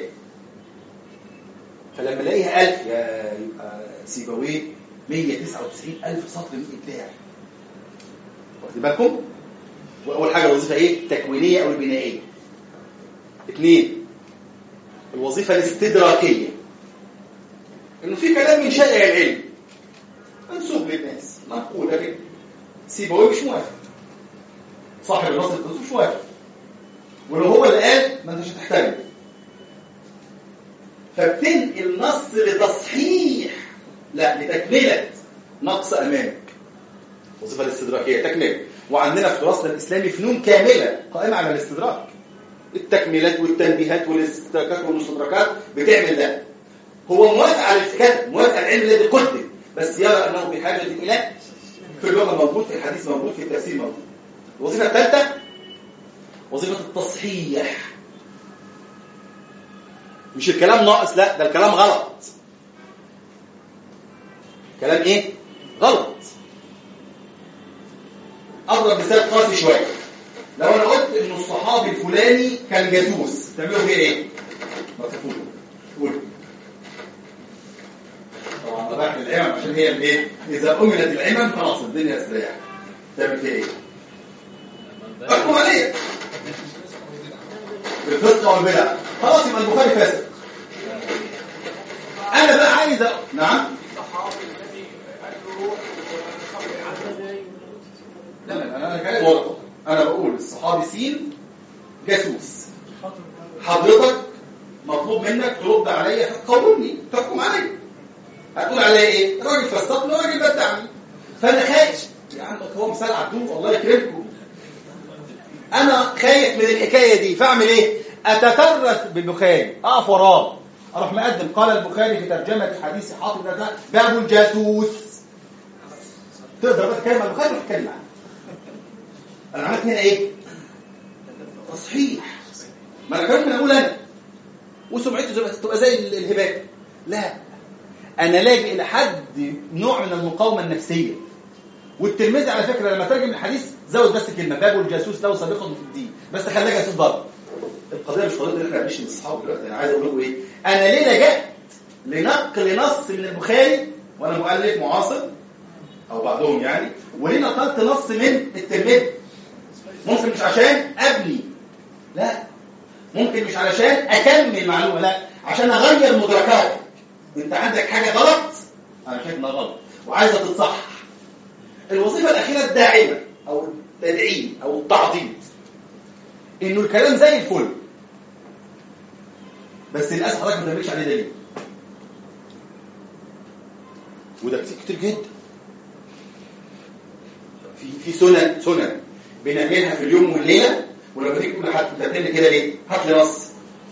فلما الاقيها 1000 يا يبقى سيبويه 199000 سطر من ابداع واخد بالكم واول حاجه الوظيفه ايه التكوينيه او البنائيه اثنين الوظيفه الاستدراكيه انه في كلام من شائع العلم منسوب للناس منقول لكن سيبويه مش موافق صاحب النص القدس مش موافق ولو هو اللي قال ما انتش هتحترم فبتنقل نص لتصحيح لا لتكملة نقص أمامك وظيفة الاستدراكية تكملة وعندنا في تراثنا الإسلامي فنون كاملة قائمة على الاستدراك التكميلات والتنبيهات والاستدراكات والمستدركات بتعمل ده هو موافق على الكتاب موافق على العلم الذي قدم بس يرى أنه بحاجة إلى في اللغة موجود في الحديث موجود في التفسير موجود الوظيفة الثالثة وظيفة التصحيح مش الكلام ناقص لا ده الكلام غلط كلام ايه غلط اضرب مثال قاسي شويه لو انا قلت ان الصحابي الفلاني كان جاسوس تعملوا فيه ايه ما تقولوا قولوا طبعا بضحك العمم عشان هي الايه اذا املت العمم خلاص الدنيا استريحت تعمل فيها ايه احكم عليه بالفسق والبدع خلاص يبقى البخاري فاسق انا بقى عايز أ... نعم لا لا انا انا كلام واضح انا بقول الصحابي سين جاسوس حضرتك مطلوب منك ترد عليا تقاومني تحكم عليا هتقول عليا ايه راجل فسقني وراجل بدعني فانا خايف يا عم هو مثال عدوم الله يكرمكم انا خايف من الحكايه دي فاعمل ايه اتترس بالبخاري اقف وراه اروح مقدم قال البخاري في ترجمه حديث حاطب ده باب الجاسوس تقدر بس تتكلم عن البخاري ولا تتكلم عنه انا عملت هنا ايه تصحيح ما انا كمان اقول انا وسمعته زي تبقى زي الهباء لا انا لاجئ الى حد نوع من المقاومه النفسيه والترمذي على فكره لما ترجم الحديث زود بس كلمه باب الجاسوس له سابقه في الدين بس خلاه جاسوس برضه القضيه مش قضيه ان احنا ماشي من الصحابه دلوقتي انا عايز اقول لكم ايه انا ليه لجأت لنقل نص من البخاري وانا مؤلف معاصر او بعضهم يعني وليه نقلت نص من الترمذي ممكن مش عشان ابني لا ممكن مش علشان اكمل معلومه لا عشان اغير مدركاتك انت عندك حاجه غلط انا شايف انها غلط وعايزه تتصحح الوظيفه الاخيره الداعمه او التدعيم او التعضيد انه الكلام زي الفل بس للاسف حضرتك ما تعملش عليه دليل وده كتير كتير جدا في في سنن سنن بنعملها في اليوم والليله ولما تيجي تقول لحد انت بتعمل كده ليه؟ هات لي نص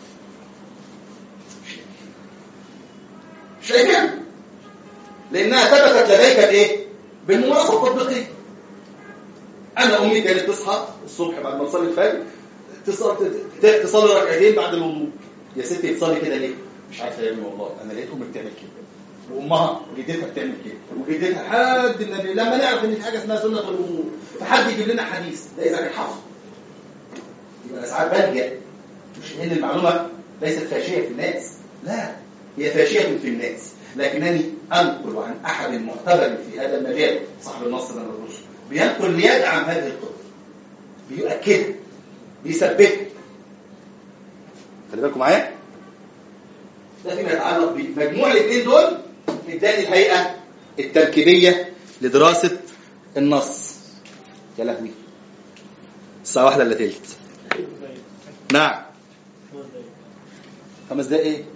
مش شايفها لانها ثبتت لديك بايه؟ بالممارسه التطبيقيه انا امي كانت تصحى الصبح بعد ما تصلي الفجر تصلي تصلي ركعتين بعد الوضوء يا ستي تصلي كده ليه؟ مش عارفه يا ابني والله انا لقيت امي بتعمل كده وامها وجدتها بتعمل كده وجدتها لحد النبي لما نعرف ان في حاجه اسمها سنه الوضوء فحد يجيب لنا حديث ده اذا كان حافظ يبقى انا ساعات بلجا مش ان المعلومه ليست فاشيه في الناس لا هي فاشيه في الناس لكنني انقل عن احد معتبر في هذا المجال صاحب النص اللي انا بدرسه بينقل ليدعم هذه القضيه بيؤكدها بيثبتها خلي بالكم معايا ده فيما يتعلق بمجموع الاثنين دول اداني الهيئه التركيبيه لدراسه النص يا لهوي الساعه واحدة الا تلت نعم خمس دقايق ايه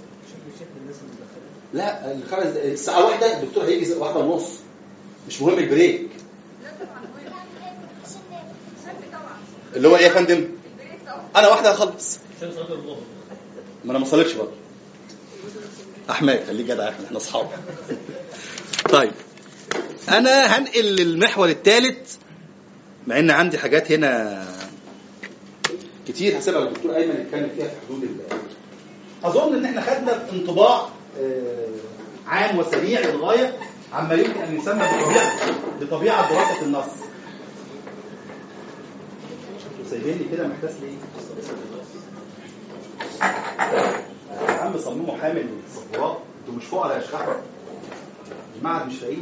لا الخمس دقايق الساعه واحدة الدكتور هيجي واحدة ونص مش مهم البريك اللي هو ايه يا فندم انا واحدة هخلص ما انا ما صليتش برضه احمد خليك جدع يا احمد احنا اصحاب طيب انا هنقل للمحور الثالث مع ان عندي حاجات هنا كتير هسيبها للدكتور ايمن يتكلم فيها في حدود ال اظن ان احنا خدنا انطباع عام وسريع للغايه عما يمكن ان يسمى بطبيعه بطبيعه دراسه النص انتوا سايبيني كده محتاس ليه؟ يا عم صمموا حامل صفوات انتوا مش فقراء يا شيخ المعهد مش فقير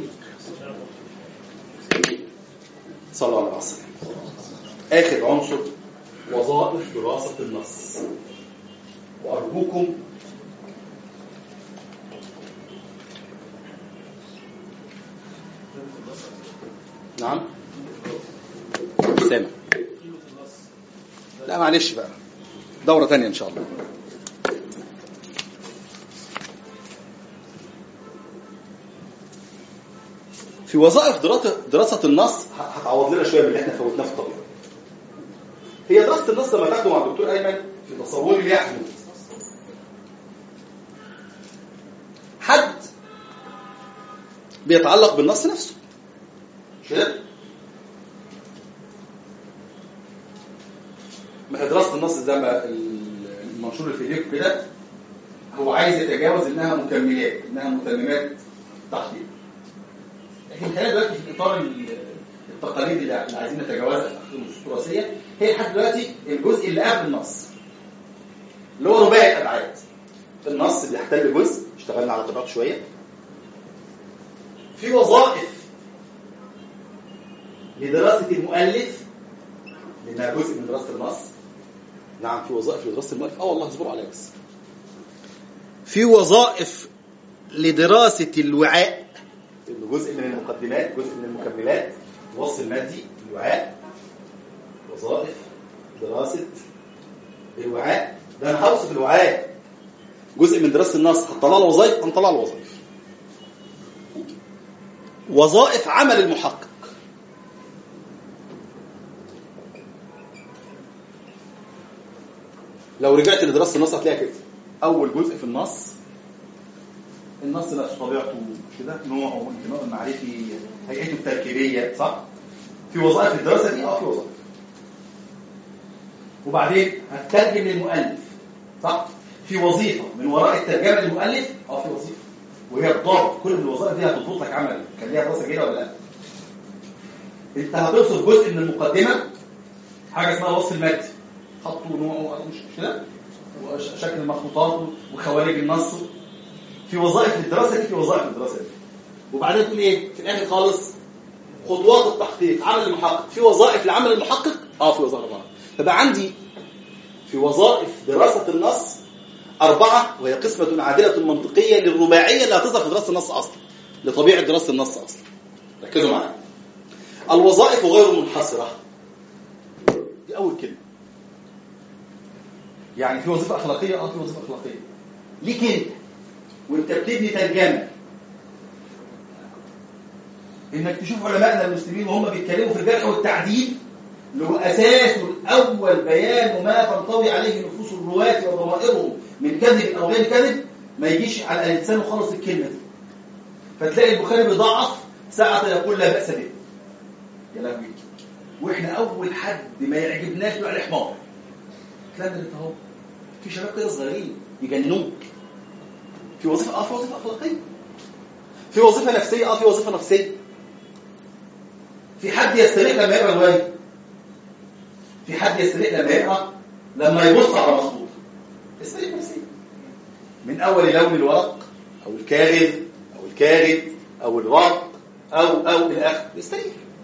صلوا على العصر اخر عنصر وظائف دراسه النص وارجوكم نعم سامع لا معلش بقى دورة تانية إن شاء الله في وظائف دراسة, دراسة النص ه- هتعوض لنا شوية من اللي احنا فوتناه في الطبيعة هي دراسة النص لما تاخده مع الدكتور أيمن في تصوري يحمل حد بيتعلق بالنص نفسه مش كده؟ ما هي دراسة النص زي ما المنشور اللي في ايديكم كده هو عايز يتجاوز انها مكملات انها متممات تحقيق لكن خلينا دلوقتي في اطار ال- التقاليد اللي عايزين نتجاوزها في التحقيق النصوص التراثيه هي لحد دلوقتي الجزء اللي قبل النص اللي هو رباعي الابعاد النص بيحتل جزء اشتغلنا على طبقات شويه في وظائف لدراسه المؤلف لانها جزء من دراسه النص نعم في وظائف لدراسه المؤلف اه والله اصبروا عليا بس في وظائف لدراسه الوعاء انه جزء من المقدمات جزء من المكملات الوصف المادي الوعاء وظائف دراسه الوعاء ده انا هوصف الوعاء جزء من دراسه النص هتطلع له وظائف هنطلع له وظائف وظائف عمل المحقق لو رجعت لدراسه النص هتلاقيها كده اول جزء في النص النص نفسه طبيعته كده نوعه وانتمائه المعرفي هيئته التركيبيه صح في وظائف الدراسه دي اه في وظائف وبعدين هتترجم للمؤلف صح في وظيفه من وراء الترجمه للمؤلف اه في وظيفه وهي الضبط كل الوظائف دي هتضبط لك عمل كان ليها دراسه كده ولا لا انت هتوصف جزء من المقدمه حاجه اسمها وصف المادي خطه ونوعه مش مش كده وشكل المخطوطات وخوارج النص في وظائف للدراسه دي في وظائف للدراسه دي وبعدين تقول ايه في الاخر خالص خطوات التحقيق عمل المحقق في وظائف لعمل المحقق اه في وظائف المحقق فبقى عندي في وظائف دراسه النص أربعة وهي قسمة عادلة منطقية للرباعية اللي هتظهر في دراسة النص أصلا لطبيعة دراسة النص أصلا ركزوا معايا الوظائف غير منحصرة دي أول كلمة يعني في وظيفة أخلاقية اه في وظيفة أخلاقية ليك أنت وأنت بتبني ترجمة إنك تشوف علمائنا المسلمين وهم بيتكلموا في الجرح والتعديل اللي هو أساسه الأول بيان ما تنطوي عليه نفوس الرواة وضمائرهم من كذب أو غير كذب ما يجيش على الإنسان وخلص الكلمة دي فتلاقي البخاري بيضعف ساعة يقول لا بأس به يا لهوي واحنا اول حد ما يعجبناش نقول عليه حمار الكلام ده اهو في شباب كده صغيرين يجننوك في وظيفه اه في وظيفه اخلاقيه في وظيفه نفسيه اه في وظيفه نفسيه في حد يستريح لما يقرا روايه في حد يستريح لما يقرا لما يبص على مخطوط يستريح نفسيا من اول لون الورق او الكاغذ او الكاغذ او الورق او او الى اخره يستريح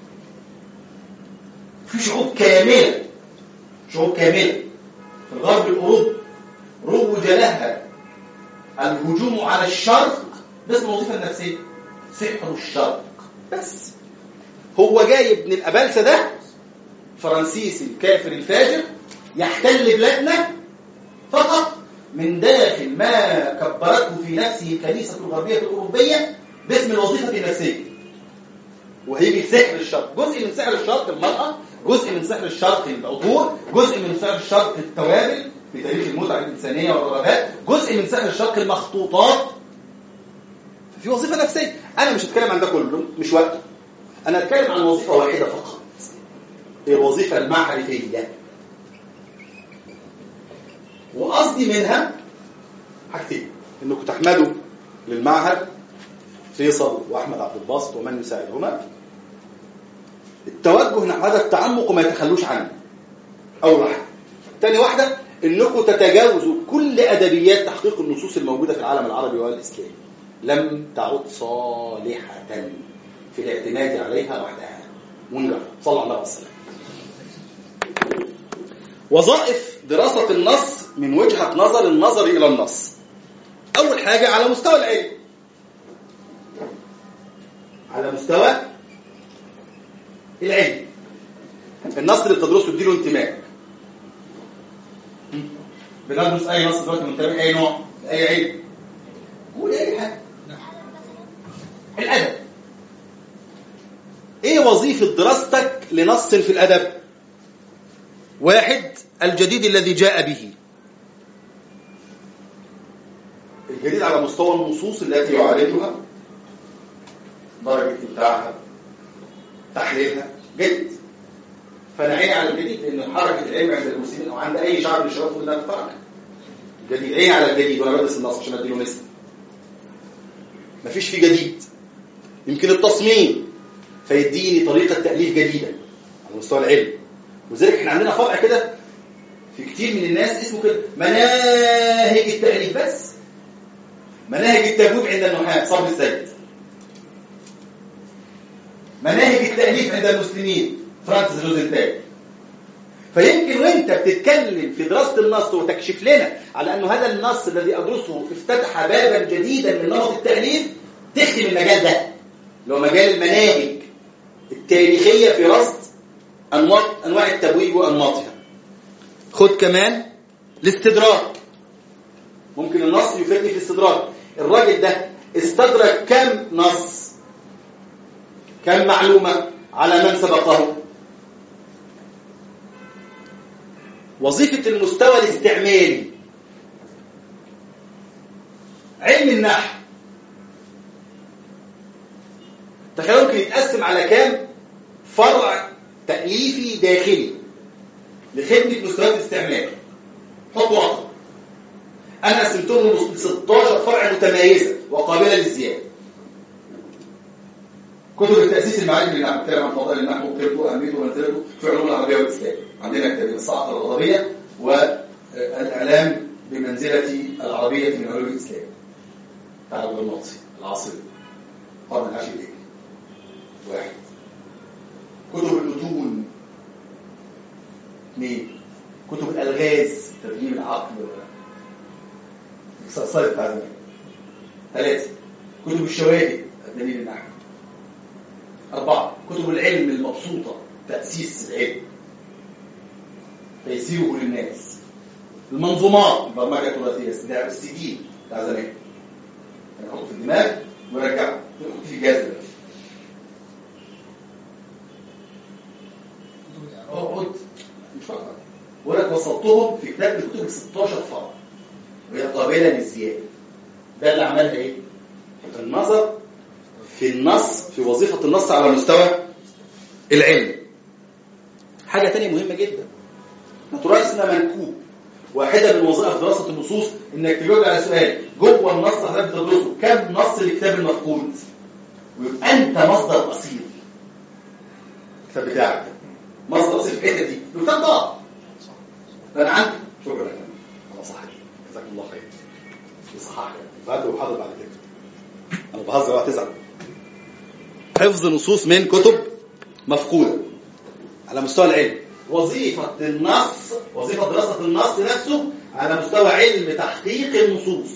في شعوب كاملة شعوب كاملة في الغرب الأوروبي روج لها الهجوم على الشرق باسم الوظيفة النفسية سحر الشرق بس هو جاي ابن الأبالسة ده فرنسيسي الكافر الفاجر يحتل بلادنا فقط من داخل ما كبرته في نفسه الكنيسة الغربية الأوروبية باسم الوظيفة النفسية وهيجي سحر الشرق جزء من سحر الشرق المرأة جزء من سحر الشرق العطور جزء من سحر الشرق التوابل في تاريخ المتعة الإنسانية والرغبات جزء من سحر الشرق المخطوطات في وظيفة نفسية أنا مش هتكلم عن ده كله مش وقته أنا هتكلم عن وظيفة واحدة فقط هي الوظيفة المعرفية وقصدي منها حاجتين انكم تحمدوا للمعهد فيصل واحمد عبد الباسط ومن يساعدهما التوجه نحو هذا التعمق وما يتخلوش عنه اول واحده تاني واحده انكم تتجاوزوا كل ادبيات تحقيق النصوص الموجوده في العالم العربي والاسلامي لم تعد صالحه في الاعتماد عليها وحدها ونجرب صلى الله عليه وسلم وظائف دراسة النص من وجهة نظر النظر إلى النص أول حاجة على مستوى العلم على مستوى العلم النص اللي بتدرسه اديله انتماء بندرس اي نص دلوقتي منتمي اي نوع اي علم قول اي حاجه الادب وظيفة دراستك لنص في الأدب واحد الجديد الذي جاء به الجديد على مستوى النصوص التي يعالجها درجة بتاعها تحليلها جيد فانا عيني على الجديد لان حركه العلم عند المسلمين او عند اي شعب من الشباب تقول انها تتحرك الجديد عيني على الجديد وانا بدرس النص عشان اديله مثل مفيش فيه جديد يمكن التصميم فيديني طريقه تاليف جديده على مستوى العلم ولذلك احنا عندنا فرع كده في كتير من الناس اسمه كده مناهج التاليف بس مناهج التجويب عند النحاة صبر السيد مناهج التأليف عند المسلمين فرانسيس روزنتال فيمكن وانت بتتكلم في دراسة النص وتكشف لنا على أنه هذا النص الذي أدرسه افتتح بابا جديدا من نمط التأليف تخدم المجال ده اللي هو مجال المناهج التاريخية في رصد أنواع أنواع التبويب وأنماطها خد كمان الاستدراك ممكن النص يفيدني في الاستدراك الراجل ده استدرك كم نص كم معلومة على من سبقه وظيفة المستوى الاستعمالي علم النحو تخيلوا ممكن يتقسم على كام فرع تأليفي داخلي لخدمة مستويات الاستعمال حط وقت أنا قسمتهم ل 16 فرع متميزة وقابلة للزيادة كتب التأسيس المعالم للنحو بتتكلم عن فضائل النحو وقيمته وأهميته ومنزلته في علوم العربية والإسلام عندنا كتاب الصعقة الغضبية والإعلام بمنزلة العربية من علوم الإسلام تعالوا المقصي العاصري قرن العاشر الهجري واحد كتب المتون اثنين كتب الألغاز ترجيم العقل الصيد بتاع زمان ثلاثة كتب الشواهد الدليل النحو أربعة كتب العلم المبسوطة تأسيس العلم تيسيره للناس المنظومات البرمجة التراثية استدعاء السي دي بتاع زمان نحطه في الدماغ ونرجعه نحط في الجهاز دلوقتي اقعد مش فقط ولك وصلتهم في كتاب من كتب 16 فرع وهي قابلة للزيادة ده اللي عملها ايه؟ النظر في النص في وظيفة النص على مستوى العلم حاجة تانية مهمة جدا نتراجع اسمها منكوب واحدة من وظائف دراسة النصوص انك تجاوب على سؤال جوه النص اللي حضرتك بتدرسه كم نص للكتاب المفقود ويبقى انت مصدر اصيل الكتاب بتاعك مصدر اصيل في الحته دي الكتاب ضاع فانا عندي شكرا انا صح جزاك الله خير يصحح بعد وحاضر بعد كده انا بهزر وهتزعل حفظ نصوص من كتب مفقودة على مستوى العلم وظيفة النص وظيفة دراسة النص نفسه على مستوى علم تحقيق النصوص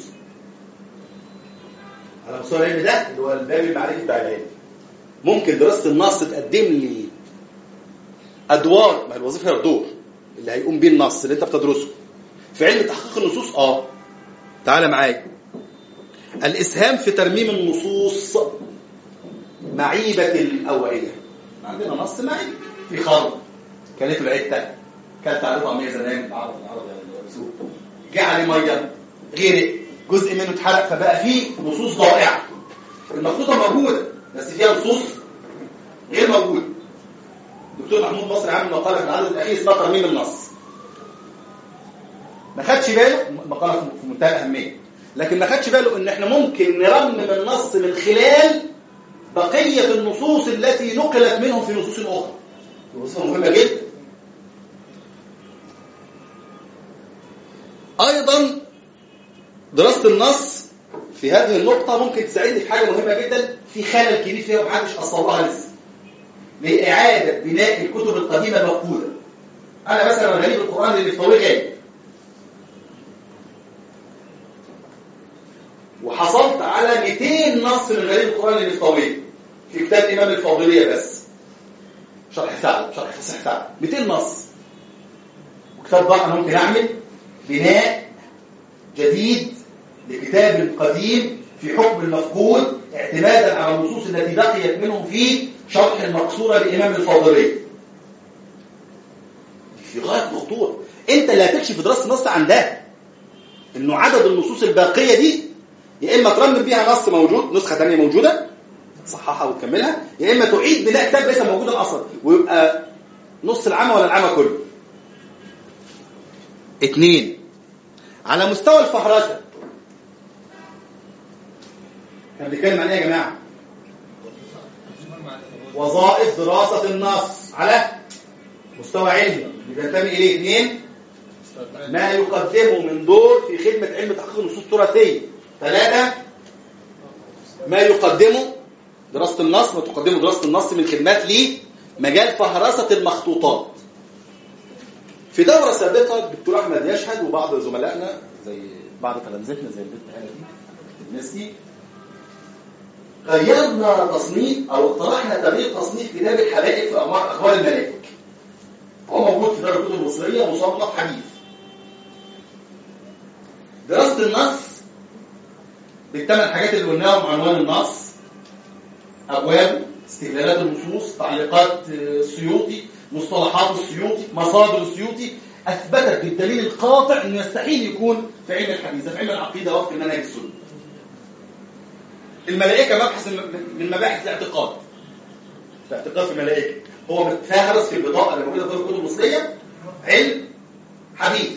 على مستوى العلم ده اللي هو الباب المعرفي بتاع العلم ممكن دراسة النص تقدم لي أدوار ما هي الوظيفة هي الدور اللي هيقوم بيه النص اللي أنت بتدرسه في علم تحقيق النصوص اه تعالى معايا الإسهام في ترميم النصوص معيبة الأوعية عندنا نص معيب في خرب كانت العتة كانت عليه طعمية زمان العرب العرب يعني جه عليه مية غرق جزء منه اتحرق فبقى فيه نصوص ضائعة المخطوطة موجودة بس فيها نصوص غير موجودة دكتور محمود مصري عامل مقالة في العدد الأخير اسمها ترميم النص ما خدش باله مقالة في منتهى الأهمية لكن ما خدش باله ان احنا ممكن نرمم النص من خلال بقية النصوص التي نقلت منهم في نصوص أخرى وظيفة مهمة جدا أيضا دراسة النص في هذه النقطة ممكن تساعدني في حاجة مهمة جدا في خلل كبير فيها ومحدش أصلها لسه لإعادة بناء الكتب القديمة المفقودة أنا مثلا غريب القرآن اللي في طويل غالي وحصلت على 200 نص من غريب القرآن اللي في طويل في كتاب الإمام الفاضلية بس شرح سعد شرح فصح سعد 200 نص وكتاب بقى أنا ممكن أعمل بناء جديد لكتاب قديم في حكم المفقود اعتمادا على النصوص التي بقيت منهم في شرح المقصورة لإمام الفاضلية في غاية الخطورة أنت اللي هتكشف في دراسة النص عن ده إنه عدد النصوص الباقية دي يا إما ترمم بيها نص موجود نسخة ثانية موجودة تصححها وتكملها يا إما تعيد بناء كتاب ليس موجودا أصلا ويبقى نص العمى ولا العمى كله اتنين على مستوى الفهرسة احنا بنتكلم عن ايه يا جماعه وظائف دراسة النص على مستوى علمي بينتمي إليه اثنين ما يقدمه من دور في خدمة علم تحقيق النصوص التراثية ثلاثة ما يقدمه دراسة النص ما تقدمه دراسة النص من خدمات لمجال فهرسة المخطوطات في دورة سابقة الدكتور أحمد يشهد وبعض زملائنا زي بعض تلامذتنا زي البنت هنا دي الناس دي غيرنا تصنيف او اقترحنا تغيير تصنيف كتاب الحلائق في أخبار أخبار الملائكة هو موجود في دار الكتب المصرية مصنف حديث دراسة النص بالثمان حاجات اللي قلناهم عنوان النص أبواب استهلالات النصوص تعليقات السيوطي مصطلحات السيوطي مصادر السيوطي أثبتت بالدليل القاطع أنه يستحيل يكون في علم الحديث في علم العقيدة وفق منهج السنة الملائكة مبحث من مباحث الاعتقاد الاعتقاد في الملائكة هو فاهرس في البطاقة اللي موجودة في الكتب المصرية علم حديث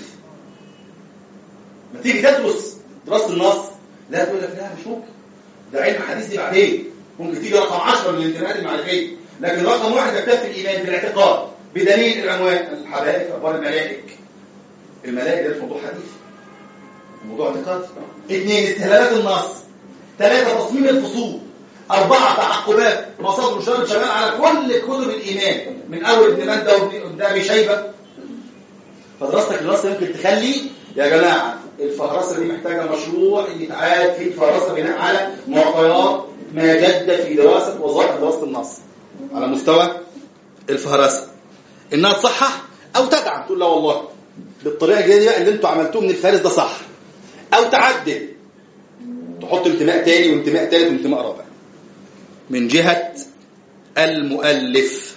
ما تيجي تدرس دراسة النص لا تقول لك لا مش ممكن ده علم حديث دي بعدين ممكن تيجي رقم 10 من الانتماءات المعرفية لكن رقم واحد يكتب الإيمان بالاعتقاد بدليل العنوان الحبائب أخبار الملائك الملائكة ده مش موضوع حديث موضوع اعتقاد اثنين استهلالات النص ثلاثة تصميم الفصول أربعة تعقبات مصادر مشارك شغال على كل كتب الإيمان من أول ابن مندى وابن أبي شيبة فدراستك للنص ممكن تخلي يا جماعة الفهرسة دي محتاجة مشروع يتعاد في الفهرسة بناء على معطيات ما جد في دراسة وظائف دراسة النص على مستوى الفهرسة إنها تصحح أو تدعم تقول لا والله بالطريقة الجديدة اللي انتوا عملتوه من الفارس ده صح أو تعدل تحط انتماء تاني وانتماء تالت وانتماء رابع من جهة المؤلف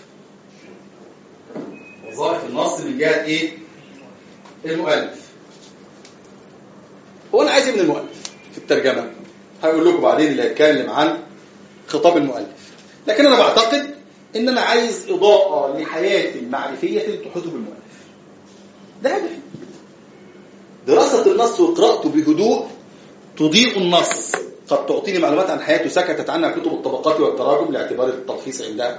وظائف النص من جهة ايه المؤلف هو انا عايز ايه من المؤلف في الترجمة هقول لكم بعدين اللي هيتكلم عن خطاب المؤلف لكن انا بعتقد ان انا عايز اضاءة لحياتي المعرفية تحيط بالمؤلف ده هدفي دراسة النص وقراءته بهدوء تضيء النص قد تعطيني معلومات عن حياته سكتت عنها كتب الطبقات والتراجم لاعتبار التلخيص عندها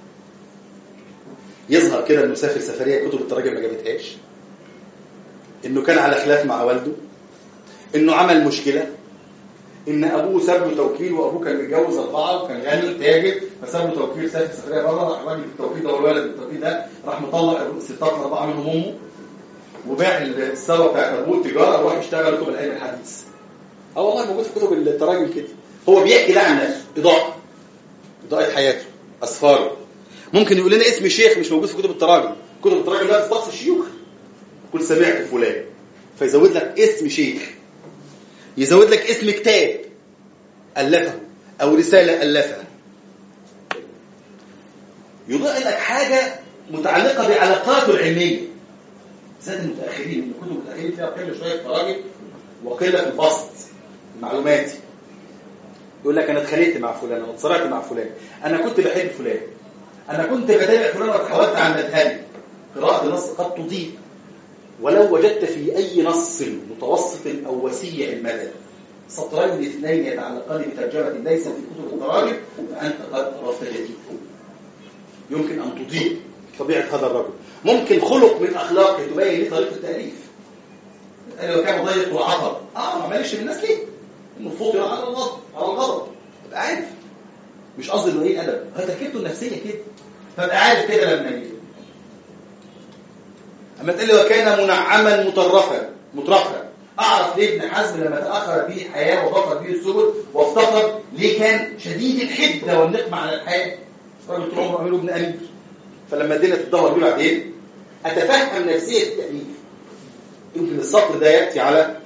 يظهر كده انه سافر سفريه كتب التراجم ما جابتهاش انه كان على خلاف مع والده انه عمل مشكله ان ابوه ساب له توكيل وابوه كان متجوز اربعه وكان غني تاجر فساب له توكيل سافر سفريه بره راح راجل التوكيل ده والولد التوكيل ده راح مطلق ستات اربعه منهم امه وباع الثروه بتاعت ابوه التجاره وراح يشتغل كتب العلم الحديث اه والله موجود في كتب التراجم كده هو بيحكي ده عن نفسه اضاءه اضاءه حياته اسفاره ممكن يقول لنا اسم شيخ مش موجود في كتب التراجم كتب التراجم ده تصف الشيوخ كل سمعت فلان فيزود لك اسم شيخ يزود لك اسم كتاب ألفه أو رسالة ألفها يضيء لك حاجة متعلقة بعلاقاته العلمية زاد المتأخرين الكتب المتأخرين فيها قلة شوية تراجم وقلة في البسط المعلوماتي يقول لك انا اتخانقت مع فلان او اتصارعت مع فلان انا كنت بحب فلان انا كنت بتابع فلان وتحولت عن مذهبي قراءة النص قد تضيء ولو وجدت في اي نص متوسط او وسيع المدى سطرين اثنين يتعلقان بترجمة ليس في كتب التراجم فأنت قد عرفت جديد يمكن أن تضيء طبيعة هذا الرجل ممكن خلق من أخلاقه تبين لي طريقة التأليف لو كان ضيق وعطر اه ما مالكش من الناس ليه انه فطر على الغضب على الغضب تبقى عارف مش قصدي انه ايه ادب هي تركيبته النفسيه كده فابقى عارف كده لما يجي اما تقول لي وكان منعما مطرفا مطرفا اعرف ليه ابن حزم لما تاخر به الحياه وضفت به السبل وافتقر ليه كان شديد الحده والنقمه على الحياه راجل طول عمره عمله ابن امير فلما الدنيا تتدهور بيه بعدين اتفهم نفسيه التاليف يمكن السطر ده يأتي على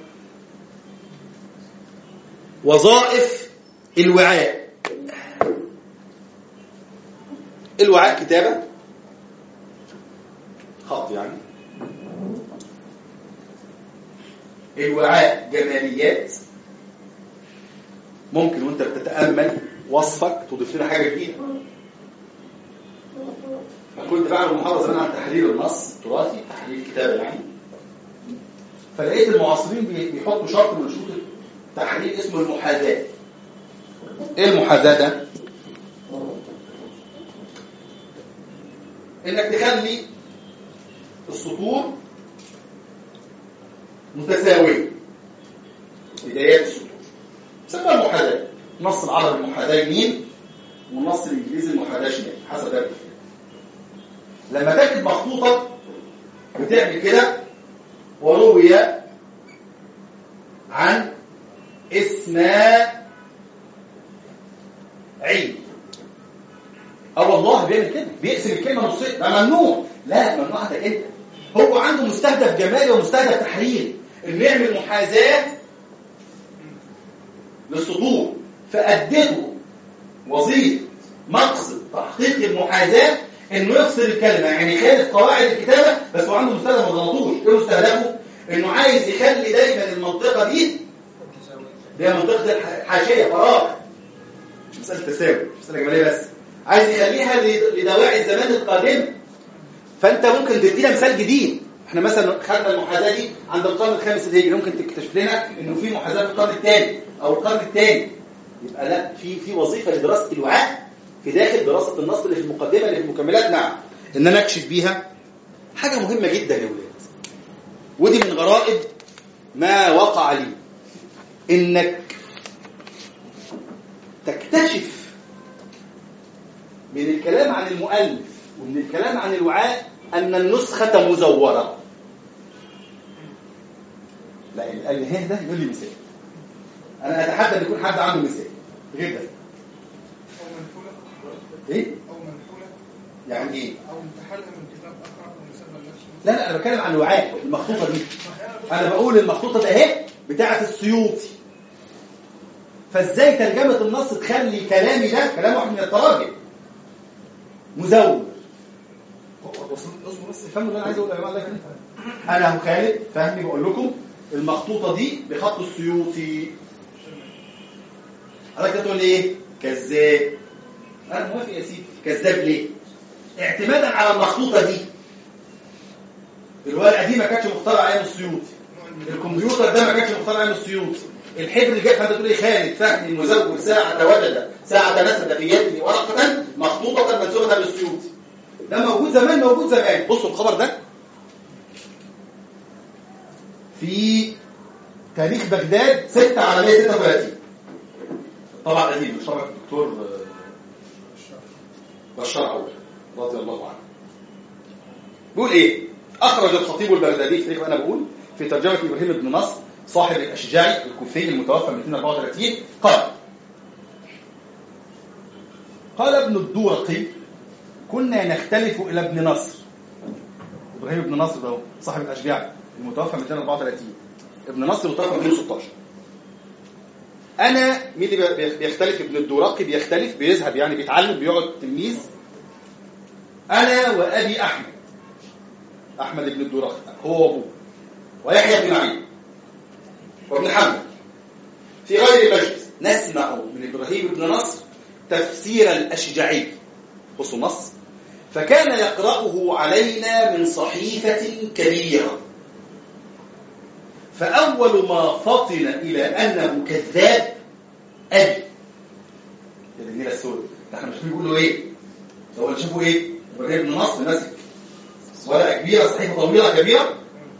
وظائف الوعاء الوعاء كتابة خط يعني الوعاء جماليات ممكن وانت بتتأمل وصفك تضيف لنا حاجة جديدة كنت بعمل محاضرة زمان عن تحرير النص التراثي تحرير الكتابة يعني فلقيت المعاصرين بي- بيحطوا شرط من شروط التحرير اسمه المحاذاة ايه المحاذاة ده؟ انك تخلي السطور متساوية بدايات السطور سمى المحاذاة النص العربي المحاذاة يمين والنص الانجليزي المحاذاة شمال حسب ده لما تجد مخطوطة بتعمل كده وروي عن اسماعيل اه والله بيعمل كده بيقسم الكلمه نصين ده ممنوع لا ممنوع ده انت هو عنده مستهدف جمالي ومستهدف تحريري انه يعمل محاذاه للسطور فادته وظيفه مقصد تحقيق المحاذاه انه يفصل الكلمه يعني يخالف قواعد الكتابه بس هو عنده مستهدف ما غلطوش ايه مستهدفه؟ انه عايز يخلي دايما المنطقه دي هي منطقه الحاشيه فراغ مش مساله تساوي مش مساله جماليه بس عايز يخليها ل- لدواعي الزمان القادم فانت ممكن تدينا مثال جديد احنا مثلا خدنا المحاذاه دي عند القرن الخامس الهجري ممكن تكتشف لنا انه في محاذاه في القرن الثاني او القرن الثاني يبقى لا في في وظيفه لدراسه الوعاء في داخل دراسه النص اللي في المقدمه اللي في المكملات نعم ان انا اكشف بيها حاجه مهمه جدا يا ولاد ودي من غرائب ما وقع لي انك تكتشف من الكلام عن المؤلف ومن الكلام عن الوعاء أن النسخة مزورة لا اللي قال لي هه ده يقول لي مثال أنا أتحدى أن يكون حد عنده مثال غير ده أو منحولة إيه؟ أو منحولة يعني إيه؟ أو انتحالها من كتاب آخر أو مسمى نفسه لا لا أنا بتكلم عن الوعاء المخطوطة دي صحيح أنا بقول المخطوطة ده أهي بتاعة السيوطي فإزاي ترجمة النص تخلي كلامي ده كلام واحد من التراجم مزور اصبر بس فهموا اللي انا عايز اقوله يا جماعه الله يكرمكم انا ابو خالد فهمي بقول لكم المخطوطه دي بخط السيوطي حضرتك تقول لي ايه كذاب انا موافق يا سيدي كذاب ليه اعتمادا على المخطوطه دي الورقه دي ما كانتش مخترعه ايام السيوطي الكمبيوتر ده ما كانش مخترع ايام السيوطي الحبر اللي جاي فانت تقول لي خالد فهمي المزور ساعه تولد ساعه نسب في يده ورقه مخطوطه منسوبه للسيوطي ده موجود زمان موجود زمان بصوا الخبر ده في تاريخ بغداد 6 على 136 طبعا قديم مش طبعا الدكتور آه، بشار عوض رضي الله عنه بيقول ايه اخرج الخطيب البغدادي في انا بقول في ترجمه ابراهيم بن نصر صاحب الاشجاعي الكوفي المتوفى 234 قال قال ابن الدورقي كنا نختلف الى ابن نصر ابراهيم بن نصر ده هو، صاحب الاشجاع المتوفى 234 ابن نصر متوفى 216 انا مين اللي بي- بيختلف ابن الدورقي بيختلف بيذهب يعني بيتعلم بيقعد تلميذ انا وابي احمد احمد بن الدورقي هو وابوه ويحيى بن معين وابن حمد في غير المجلس نسمع من ابراهيم بن نصر تفسير الاشجعي بصوا النص فكان يقرأه علينا من صحيفة كبيرة فأول ما فطن إلى أنه كذاب أبي يا دنيا السود ده احنا مش بيقولوا ايه ده هو اللي شافوا ايه ابراهيم بن نصر ماسك ورقه كبيره صحيفه طويله كبيره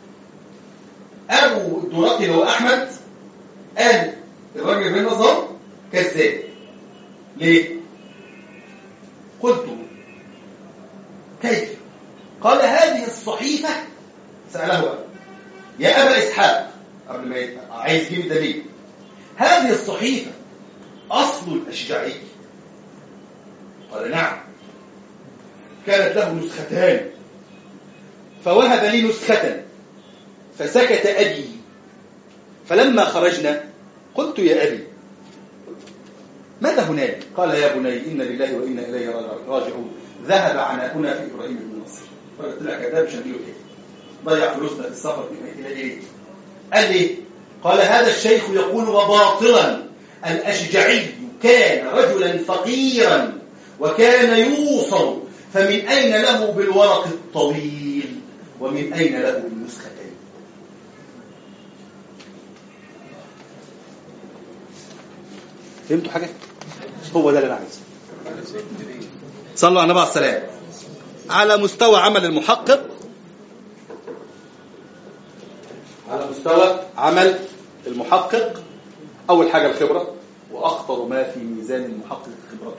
ابو الدراقي اللي هو احمد قال الراجل ابراهيم نصر كذاب ليه قلت كيف قال هذه الصحيفة سأله بقى يا أبا إسحاق قبل ما يت- عايز يجيب الدليل هذه الصحيفة أصل الأشجعي قال نعم كانت له نسختان فوهب لي نسخة فسكت أبي فلما خرجنا قلت يا أبي ماذا هنالك قال يا بني إن لله وإنا إليه راجعون ذهب عناؤنا في ابراهيم بن نصر فقلت لك كذاب مش هنجيله كده ضيع فلوسنا في السفر في الى ايه قال ايه قال هذا الشيخ يقول وباطلا الاشجعي كان رجلا فقيرا وكان يوصل فمن اين له بالورق الطويل ومن اين له بالنسختين فهمتوا حاجه هو ده اللي انا عايزه صلوا على النبي عليه السلام على مستوى عمل المحقق على مستوى عمل المحقق اول حاجه الخبره واخطر ما في ميزان المحقق خبرته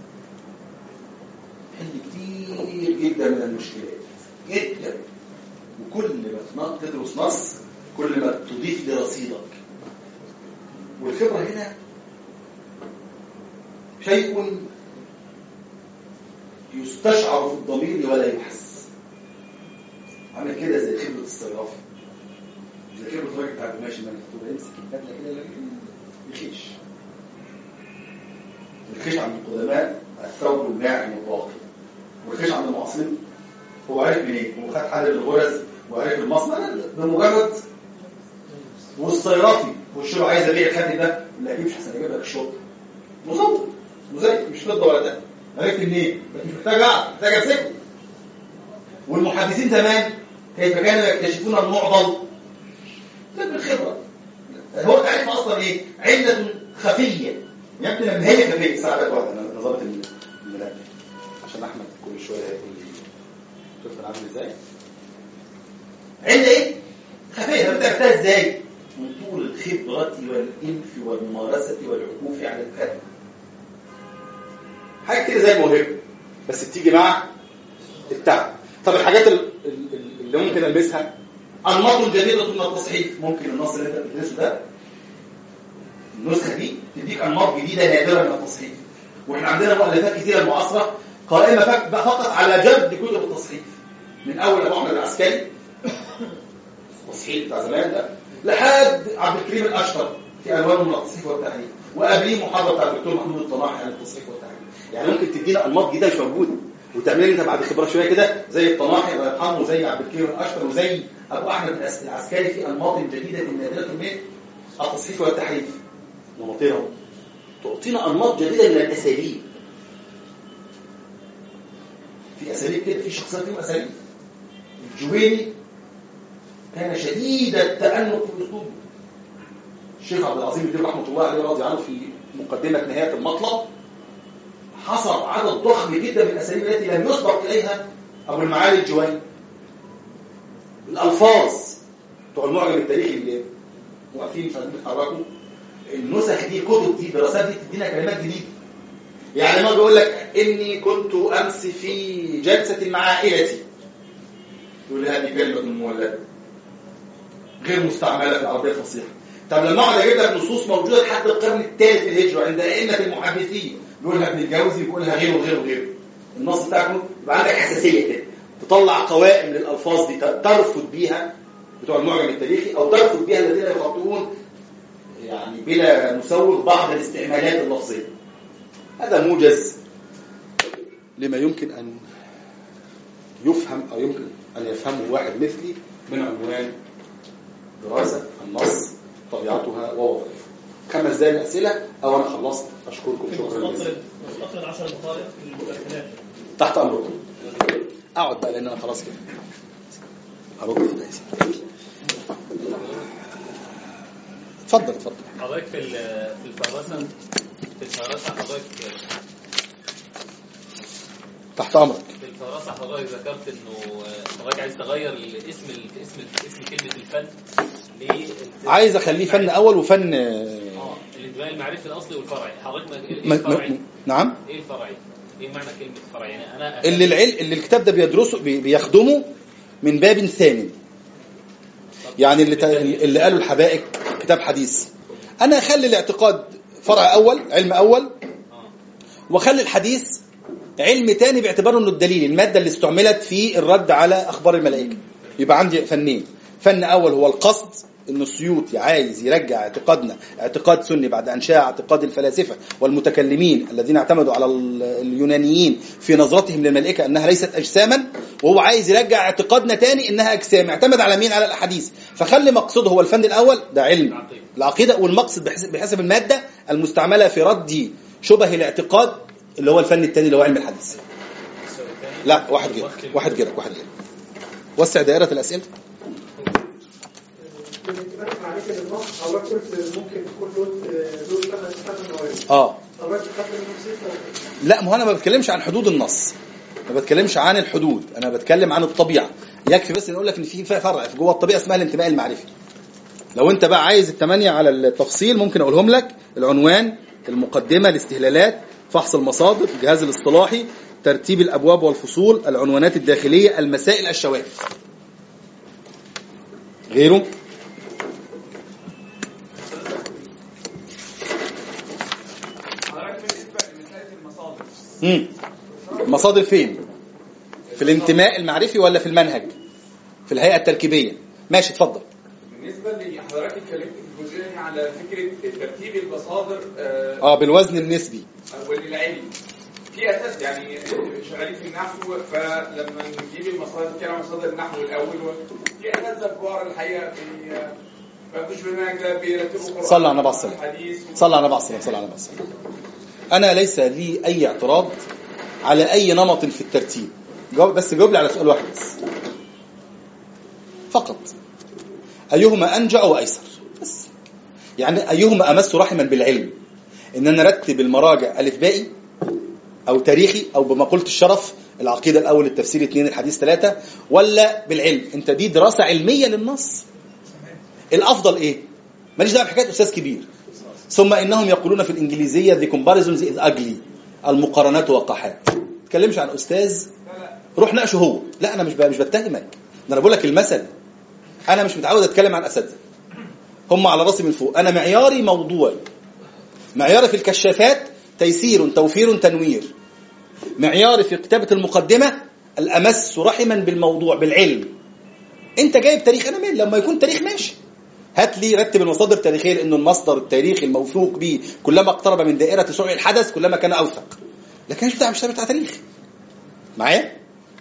حل كتير جدا من المشكلات جدا وكل ما تدرس نص كل ما تضيف لرصيدك والخبره هنا شيء يستشعر في الضمير ولا يحس عامل كده زي خبره الصرافه زي خبره الراجل بتاع القماش لما تبقى يمسك البدله كده يلاقي يخيش الخيش عند القدماء الثوب الناعم والراقي والخيش عند المعاصرين هو عارف منين هو خد حل الغرز وعارف المصنع بمجرد والصيرافي والشغل عايز ابيع الخد ده لا اجيبش حسن اجيب لك الشغل مصور مزيف مش فضه ولا ده عرفت منين بس مش محتاج اقعد محتاج امسكه والمحدثين زمان كيف كانوا يكتشفون المعضل ده بالخبره هو التعريف اصلا ايه عله خفيه يمكن لما هي خفيه ساعدك واحده انا ظابط الملف عشان احمد كل شويه هيقول لي شفت انا عامل ازاي عله ايه خفيه طب انت عرفتها ازاي من طول الخبره والانف والممارسه والعكوف على الكلام حاجه كده زي الموهبه بس بتيجي مع التعب طب الحاجات ال- ال- اللي ممكن البسها انماط جديده من التصحيح ممكن النص اللي انت بتدرسه ده النسخه دي تديك انماط جديده نادره من التصحيح واحنا عندنا مؤلفات كثيره معاصره قائمه فك- فقط على جد كتب التصحيح من اول ابو احمد العسكري التصحيح بتاع زمان ده لحد عبد الكريم الاشطر في الوان من التصحيح والتحرير وقبليه محاضره بتاع الدكتور محمود الطلاح عن التصحيح والتحرير يعني ممكن تدينا انماط جديده مش موجوده وتعمل انت بعد خبره شويه كده زي الطلاحي الله يرحمه وزي عبد الكريم الاشطر وزي ابو احمد العس- العسكري في انماط جديده نادره من التصحيح والتحريف نمطين اهو تعطينا انماط جديده من الاساليب في اساليب كده في شخصيات فيهم اساليب الجويني كان شديد التأنق في اسلوبه الشيخ عبد العظيم الدين رحمه الله عليه رضي عنه في مقدمه نهايه المطلب حصر عدد ضخم جدا من الاساليب التي لم يسبق اليها ابو المعالي الجويني الالفاظ بتوع المعجم التاريخي اللي واقفين مش عارفين يتحركوا النسخ دي الكتب دي الدراسات دي تدينا كلمات جديده يعني ما بيقول لك اني كنت امس في جلسه مع عائلتي يقول هذه كلمه مولده غير مستعمله في العربيه الفصيحه طب لما اقعد اجيب لك نصوص موجوده لحد القرن الثالث الهجري عند ائمه المحدثين يقولها ابن الجوزي يقولها غيره وغيره وغيره النص بتاعكم يبقى عندك حساسيه كده تطلع قوائم للالفاظ دي ترفض بيها بتوع المعجم التاريخي او ترفض بيها الذين يخطئون يعني بلا مسوغ بعض الاستعمالات اللفظيه هذا موجز لما يمكن ان يفهم او يمكن ان يفهمه واحد مثلي من عنوان دراسه النص طبيعتها ووظائفها خمس دقايق اسئله او انا خلصت اشكركم شكرا جزيلا مستقبل 10 دقائق في المداخلات تحت امركم اقعد بقى لان انا خلاص كده هرد كده يا سيدي اتفضل اتفضل حضرتك في ال- في الفراسة في الفراسة حضرتك تحت امرك في الفراسة حضرتك ذكرت انه حضرتك عايز تغير الاسم ال- اسم اسم كلمة الفن ل عايز اخليه فن اول وفن اه الانتماء المعرفي الاصلي والفرعي حضرتك ما- ايه م... الفرعي؟ م... نعم ايه الفرعي؟ ايه معنى كلمة فرعي؟ يعني انا اللي العلم اللي الكتاب ده بيدرسه بي... بيخدمه من باب ثاني يعني اللي ت... اللي قالوا الحبائك كتاب حديث انا اخلي الاعتقاد فرع اول علم اول اه واخلي الحديث علم تاني باعتباره انه الدليل الماده اللي استعملت في الرد على اخبار الملائكه يبقى عندي فنين فن اول هو القصد ان السيوطي عايز يرجع اعتقادنا اعتقاد سني بعد انشاء اعتقاد الفلاسفه والمتكلمين الذين اعتمدوا على ال- اليونانيين في نظرتهم للملائكه انها ليست اجساما وهو عايز يرجع اعتقادنا تاني انها اجسام اعتمد على مين على الاحاديث فخلي مقصده هو الفن الاول ده علم العقيدة. العقيده والمقصد بحسب, بحسب الماده المستعمله في رد شبه الاعتقاد اللي هو الفن الثاني اللي هو علم الحديث السؤال الثاني لا واحد غيرك واحد غيرك واحد غيرك وسع دائره الاسئله بالاتفاق عليك ان النص حضرتك قلت ممكن تكون له له ثلاث ثلاث نوعين اه حضرتك خدت منهم سته لا ما هو انا ما بتكلمش عن حدود النص ما بتكلمش عن الحدود انا بتكلم عن الطبيعه يكفي بس نقول لك ان في فرع في جوه الطبيعه اسمها الانتماء المعرفي لو انت بقى عايز الثمانيه على التفصيل ممكن اقولهم لك العنوان المقدمه الاستهلالات فحص المصادر الجهاز الاصطلاحي ترتيب الابواب والفصول العنوانات الداخليه المسائل الشواذ غيره حضرتك بالنسبه لمساله المصادر امم مصادر فين في الانتماء المعرفي ولا في المنهج في الهيئه التركيبيه ماشي اتفضل بالنسبه لحضرتك اتكلمت في الجزئيه على فكره ترتيب المصادر آه، اه بالوزن النسبي وللعلم في اساس يعني شغالين في النحو فلما نجيب المصادر كده مصادر النحو الاول في اساس كبار الحقيقه في ما فيش بالمنهج ده بيرتبوا القران صلى على النبي عليه الصلاة والسلام. الحديث صلى على النبي عليه الصلاه صلى على النبي عليه الصلاة. انا ليس لي اي اعتراض على اي نمط في الترتيب جاوب بس جاوب لي على سؤال واحد بس فقط ايهما انجع وايسر بس يعني ايهما امس رحما بالعلم ان انا ارتب المراجع الف بائي او تاريخي او بمقوله الشرف العقيده الاول التفسير اثنين الحديث ثلاثه ولا بالعلم انت دي دراسه علميه للنص الافضل ايه ماليش دعوه بحكايه استاذ كبير ثم انهم يقولون في الانجليزيه the comparisons is ugly المقارنات وقحات ما تكلمش عن استاذ روح ناقشه هو لا انا مش ب- مش بتهمك ده انا بقول لك المثل انا مش متعود اتكلم عن اساتذه هم على راسي من فوق انا معياري موضوعي معياري في الكشافات تيسير توفير تنوير معياري في كتابه المقدمه الامس رحما بالموضوع بالعلم انت جايب تاريخ انا مين لما يكون تاريخ ماشي هات لي رتب المصادر التاريخيه لانه المصدر التاريخي الموثوق به كلما اقترب من دائره سوء الحدث كلما كان اوثق لكن مش بتاع مش بتاع تاريخ معايا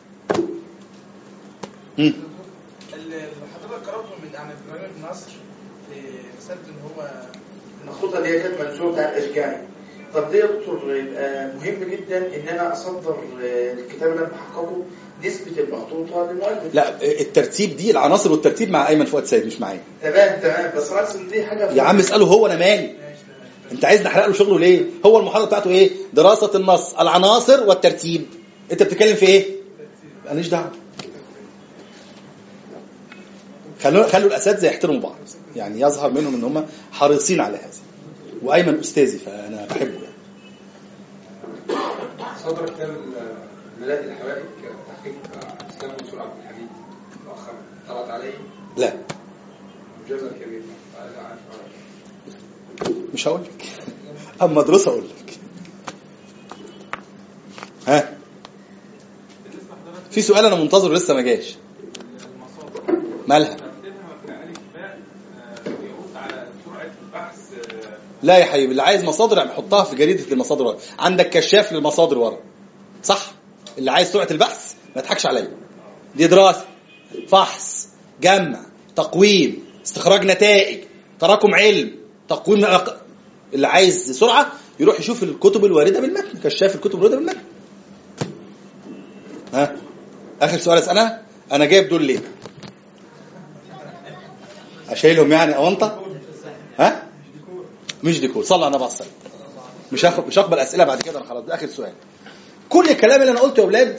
مم. اللي حضرتك قرأته من عن ابراهيم بن نصر في رسالة ان هو الخطه دي كانت منسوبه بتاع الاشجاعي طب دي يا دكتور يبقى مهم جدا ان انا اصدر آه، الكتاب اللي انا بحققه نسبه المخطوطه للمؤلف لا الترتيب دي العناصر والترتيب مع ايمن فؤاد سيد مش معايا تمام تمام بس انا اقصد دي حاجه يا عم اساله هو انا مالي انت عايز نحرق له شغله ليه هو المحاضره بتاعته ايه دراسه النص العناصر والترتيب انت بتتكلم في ايه ماليش دعوه خلوا خلوا الاساتذه يحترموا بعض يعني يظهر منهم ان هم حريصين على هذا وايمن استاذي فانا بحبه يعني صدر كتاب ميلاد الحوائج تحقيق اسلام منصور عبد الحميد مؤخرا طلعت عليه لا مجزء كبير عايز اعرف مش هقول لك اما ادرس اقول لك ها في سؤال انا منتظره لسه ما جاش مالها يرد على سرعه البحث لا يا حبيبي اللي عايز مصادر يعني حطها في جريده المصادر ورا عندك كشاف للمصادر ورا صح اللي عايز سرعه البحث ما تضحكش عليا دي دراسه فحص جمع تقويم استخراج نتائج تراكم علم تقويم أق... اللي عايز سرعه يروح يشوف الكتب الوارده بالمتن كشاف الكتب الوارده بالمتن ها اخر سؤال اسالها انا جايب دول ليه اشيلهم يعني اونطه ها مش ديكور صلى على النبي عليه الصلاه مش هاخد مش هقبل اسئله بعد كده انا خلاص ده اخر سؤال كل الكلام اللي انا قلته يا اولاد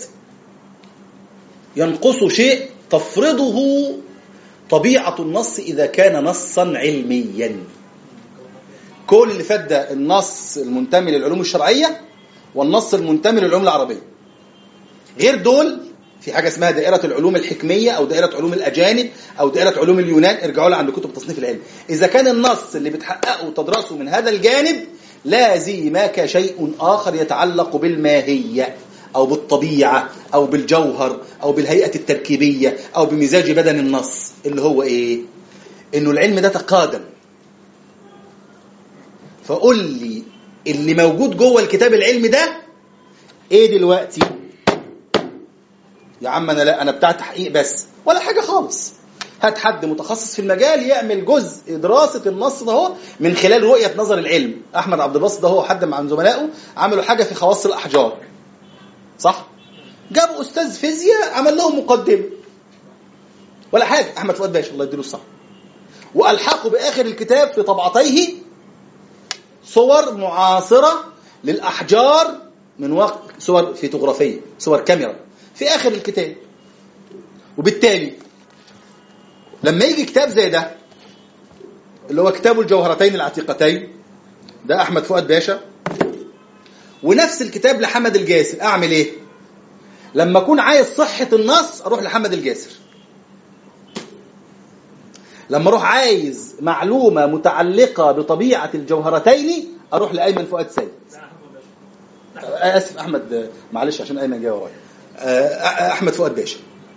ينقص شيء تفرضه طبيعه النص اذا كان نصا علميا كل اللي فات ده النص المنتمي للعلوم الشرعيه والنص المنتمي للعلوم العربيه غير دول في حاجه اسمها دائره العلوم الحكميه او دائره علوم الاجانب او دائره علوم اليونان ارجعوا لها عند كتب تصنيف العلم اذا كان النص اللي بتحققه وتدرسه من هذا الجانب لازمك شيء اخر يتعلق بالماهيه او بالطبيعه او بالجوهر او بالهيئه التركيبيه او بمزاج بدن النص اللي هو ايه انه العلم ده تقادم فقول لي اللي موجود جوه الكتاب العلمي ده ايه دلوقتي يا عم انا لا انا بتاع تحقيق بس ولا حاجه خالص هات حد متخصص في المجال يعمل جزء دراسه النص ده هو من خلال رؤيه نظر العلم احمد عبد الباسط ده هو حد من زملائه عملوا حاجه في خواص الاحجار صح جابوا استاذ فيزياء عمل لهم مقدمه ولا حاجه احمد فؤاد باشا الله يديله الصحه والحقوا باخر الكتاب في طبعتيه صور معاصره للاحجار من وقت صور فيتوغرافيه صور كاميرا في اخر الكتاب وبالتالي لما يجي كتاب زي ده اللي هو كتاب الجوهرتين العتيقتين ده احمد فؤاد باشا ونفس الكتاب لحمد الجاسر اعمل ايه لما اكون عايز صحه النص اروح لحمد الجاسر لما اروح عايز معلومه متعلقه بطبيعه الجوهرتين اروح لايمن فؤاد سيد اسف احمد معلش عشان ايمن جاي ورايا آه، احمد فؤاد باشا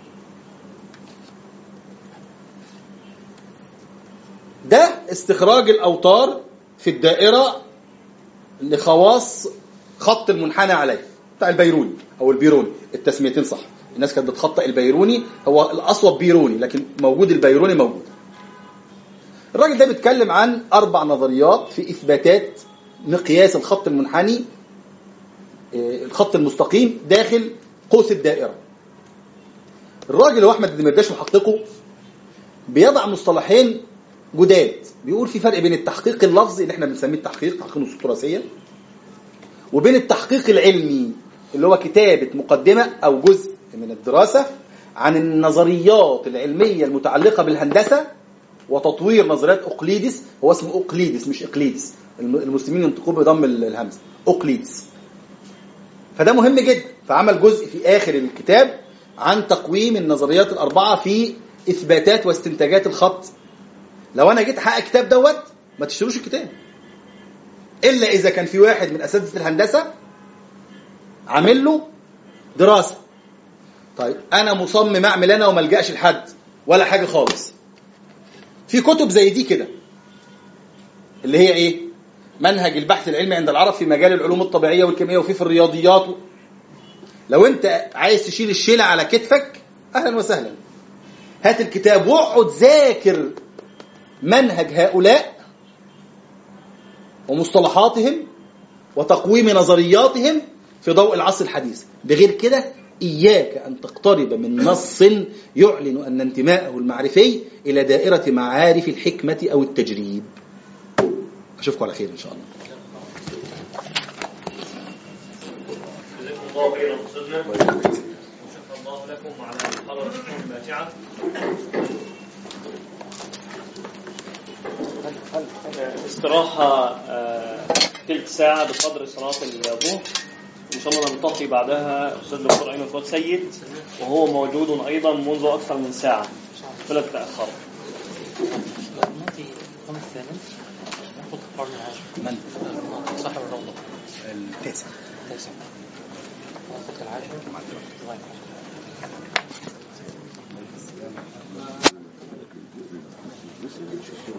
ده استخراج الاوتار في الدائره لخواص خط المنحنى عليه بتاع البيروني او البيروني التسميتين صح الناس كانت بتخطئ البيروني هو الاصوب بيروني لكن موجود البيروني موجود الراجل ده بيتكلم عن اربع نظريات في اثباتات مقياس الخط المنحني آه، الخط المستقيم داخل قوس الدائره الراجل هو احمد الدمرداش محققه بيضع مصطلحين جداد بيقول في فرق بين التحقيق اللفظي اللي احنا بنسميه التحقيق تحقيق النصوص التراثيه وبين التحقيق العلمي اللي هو كتابه مقدمه او جزء من الدراسه عن النظريات العلميه المتعلقه بالهندسه وتطوير نظريات اقليدس هو اسمه اقليدس مش اقليدس الم- المسلمين ينطقوه بضم ال- الهمزه اقليدس فده مهم جدا فعمل جزء في اخر الكتاب عن تقويم النظريات الاربعه في اثباتات واستنتاجات الخط لو انا جيت احقق الكتاب دوت ما تشتروش الكتاب الا اذا كان في واحد من اساتذه الهندسه عامل له دراسه طيب انا مصمم اعمل انا وما الجاش لحد ولا حاجه خالص في كتب زي دي كده اللي هي ايه منهج البحث العلمي عند العرب في مجال العلوم الطبيعيه والكيمياء وفي في الرياضيات لو انت عايز تشيل الشيله على كتفك اهلا وسهلا هات الكتاب واقعد ذاكر منهج هؤلاء ومصطلحاتهم وتقويم نظرياتهم في ضوء العصر الحديث بغير كده إياك أن تقترب من نص يعلن أن انتماءه المعرفي إلى دائرة معارف الحكمة أو التجريب أشوفكم على خير إن شاء الله جزاكم الله خيرا استاذنا وشكر الله لكم على محاضرتكم الماتعه استراحة آه، تلت ساعة بقدر صلاة الظهر إن شاء الله نلتقي بعدها أستاذ دكتور أيمن فؤاد سيد وهو موجود أيضا منذ أكثر من ساعة فلا تتأخروا نأتي القرن الثامن نأخذ القرن العاشر من صاحب الروضة التاسع التاسع نأخذ العاشر لغاية العاشر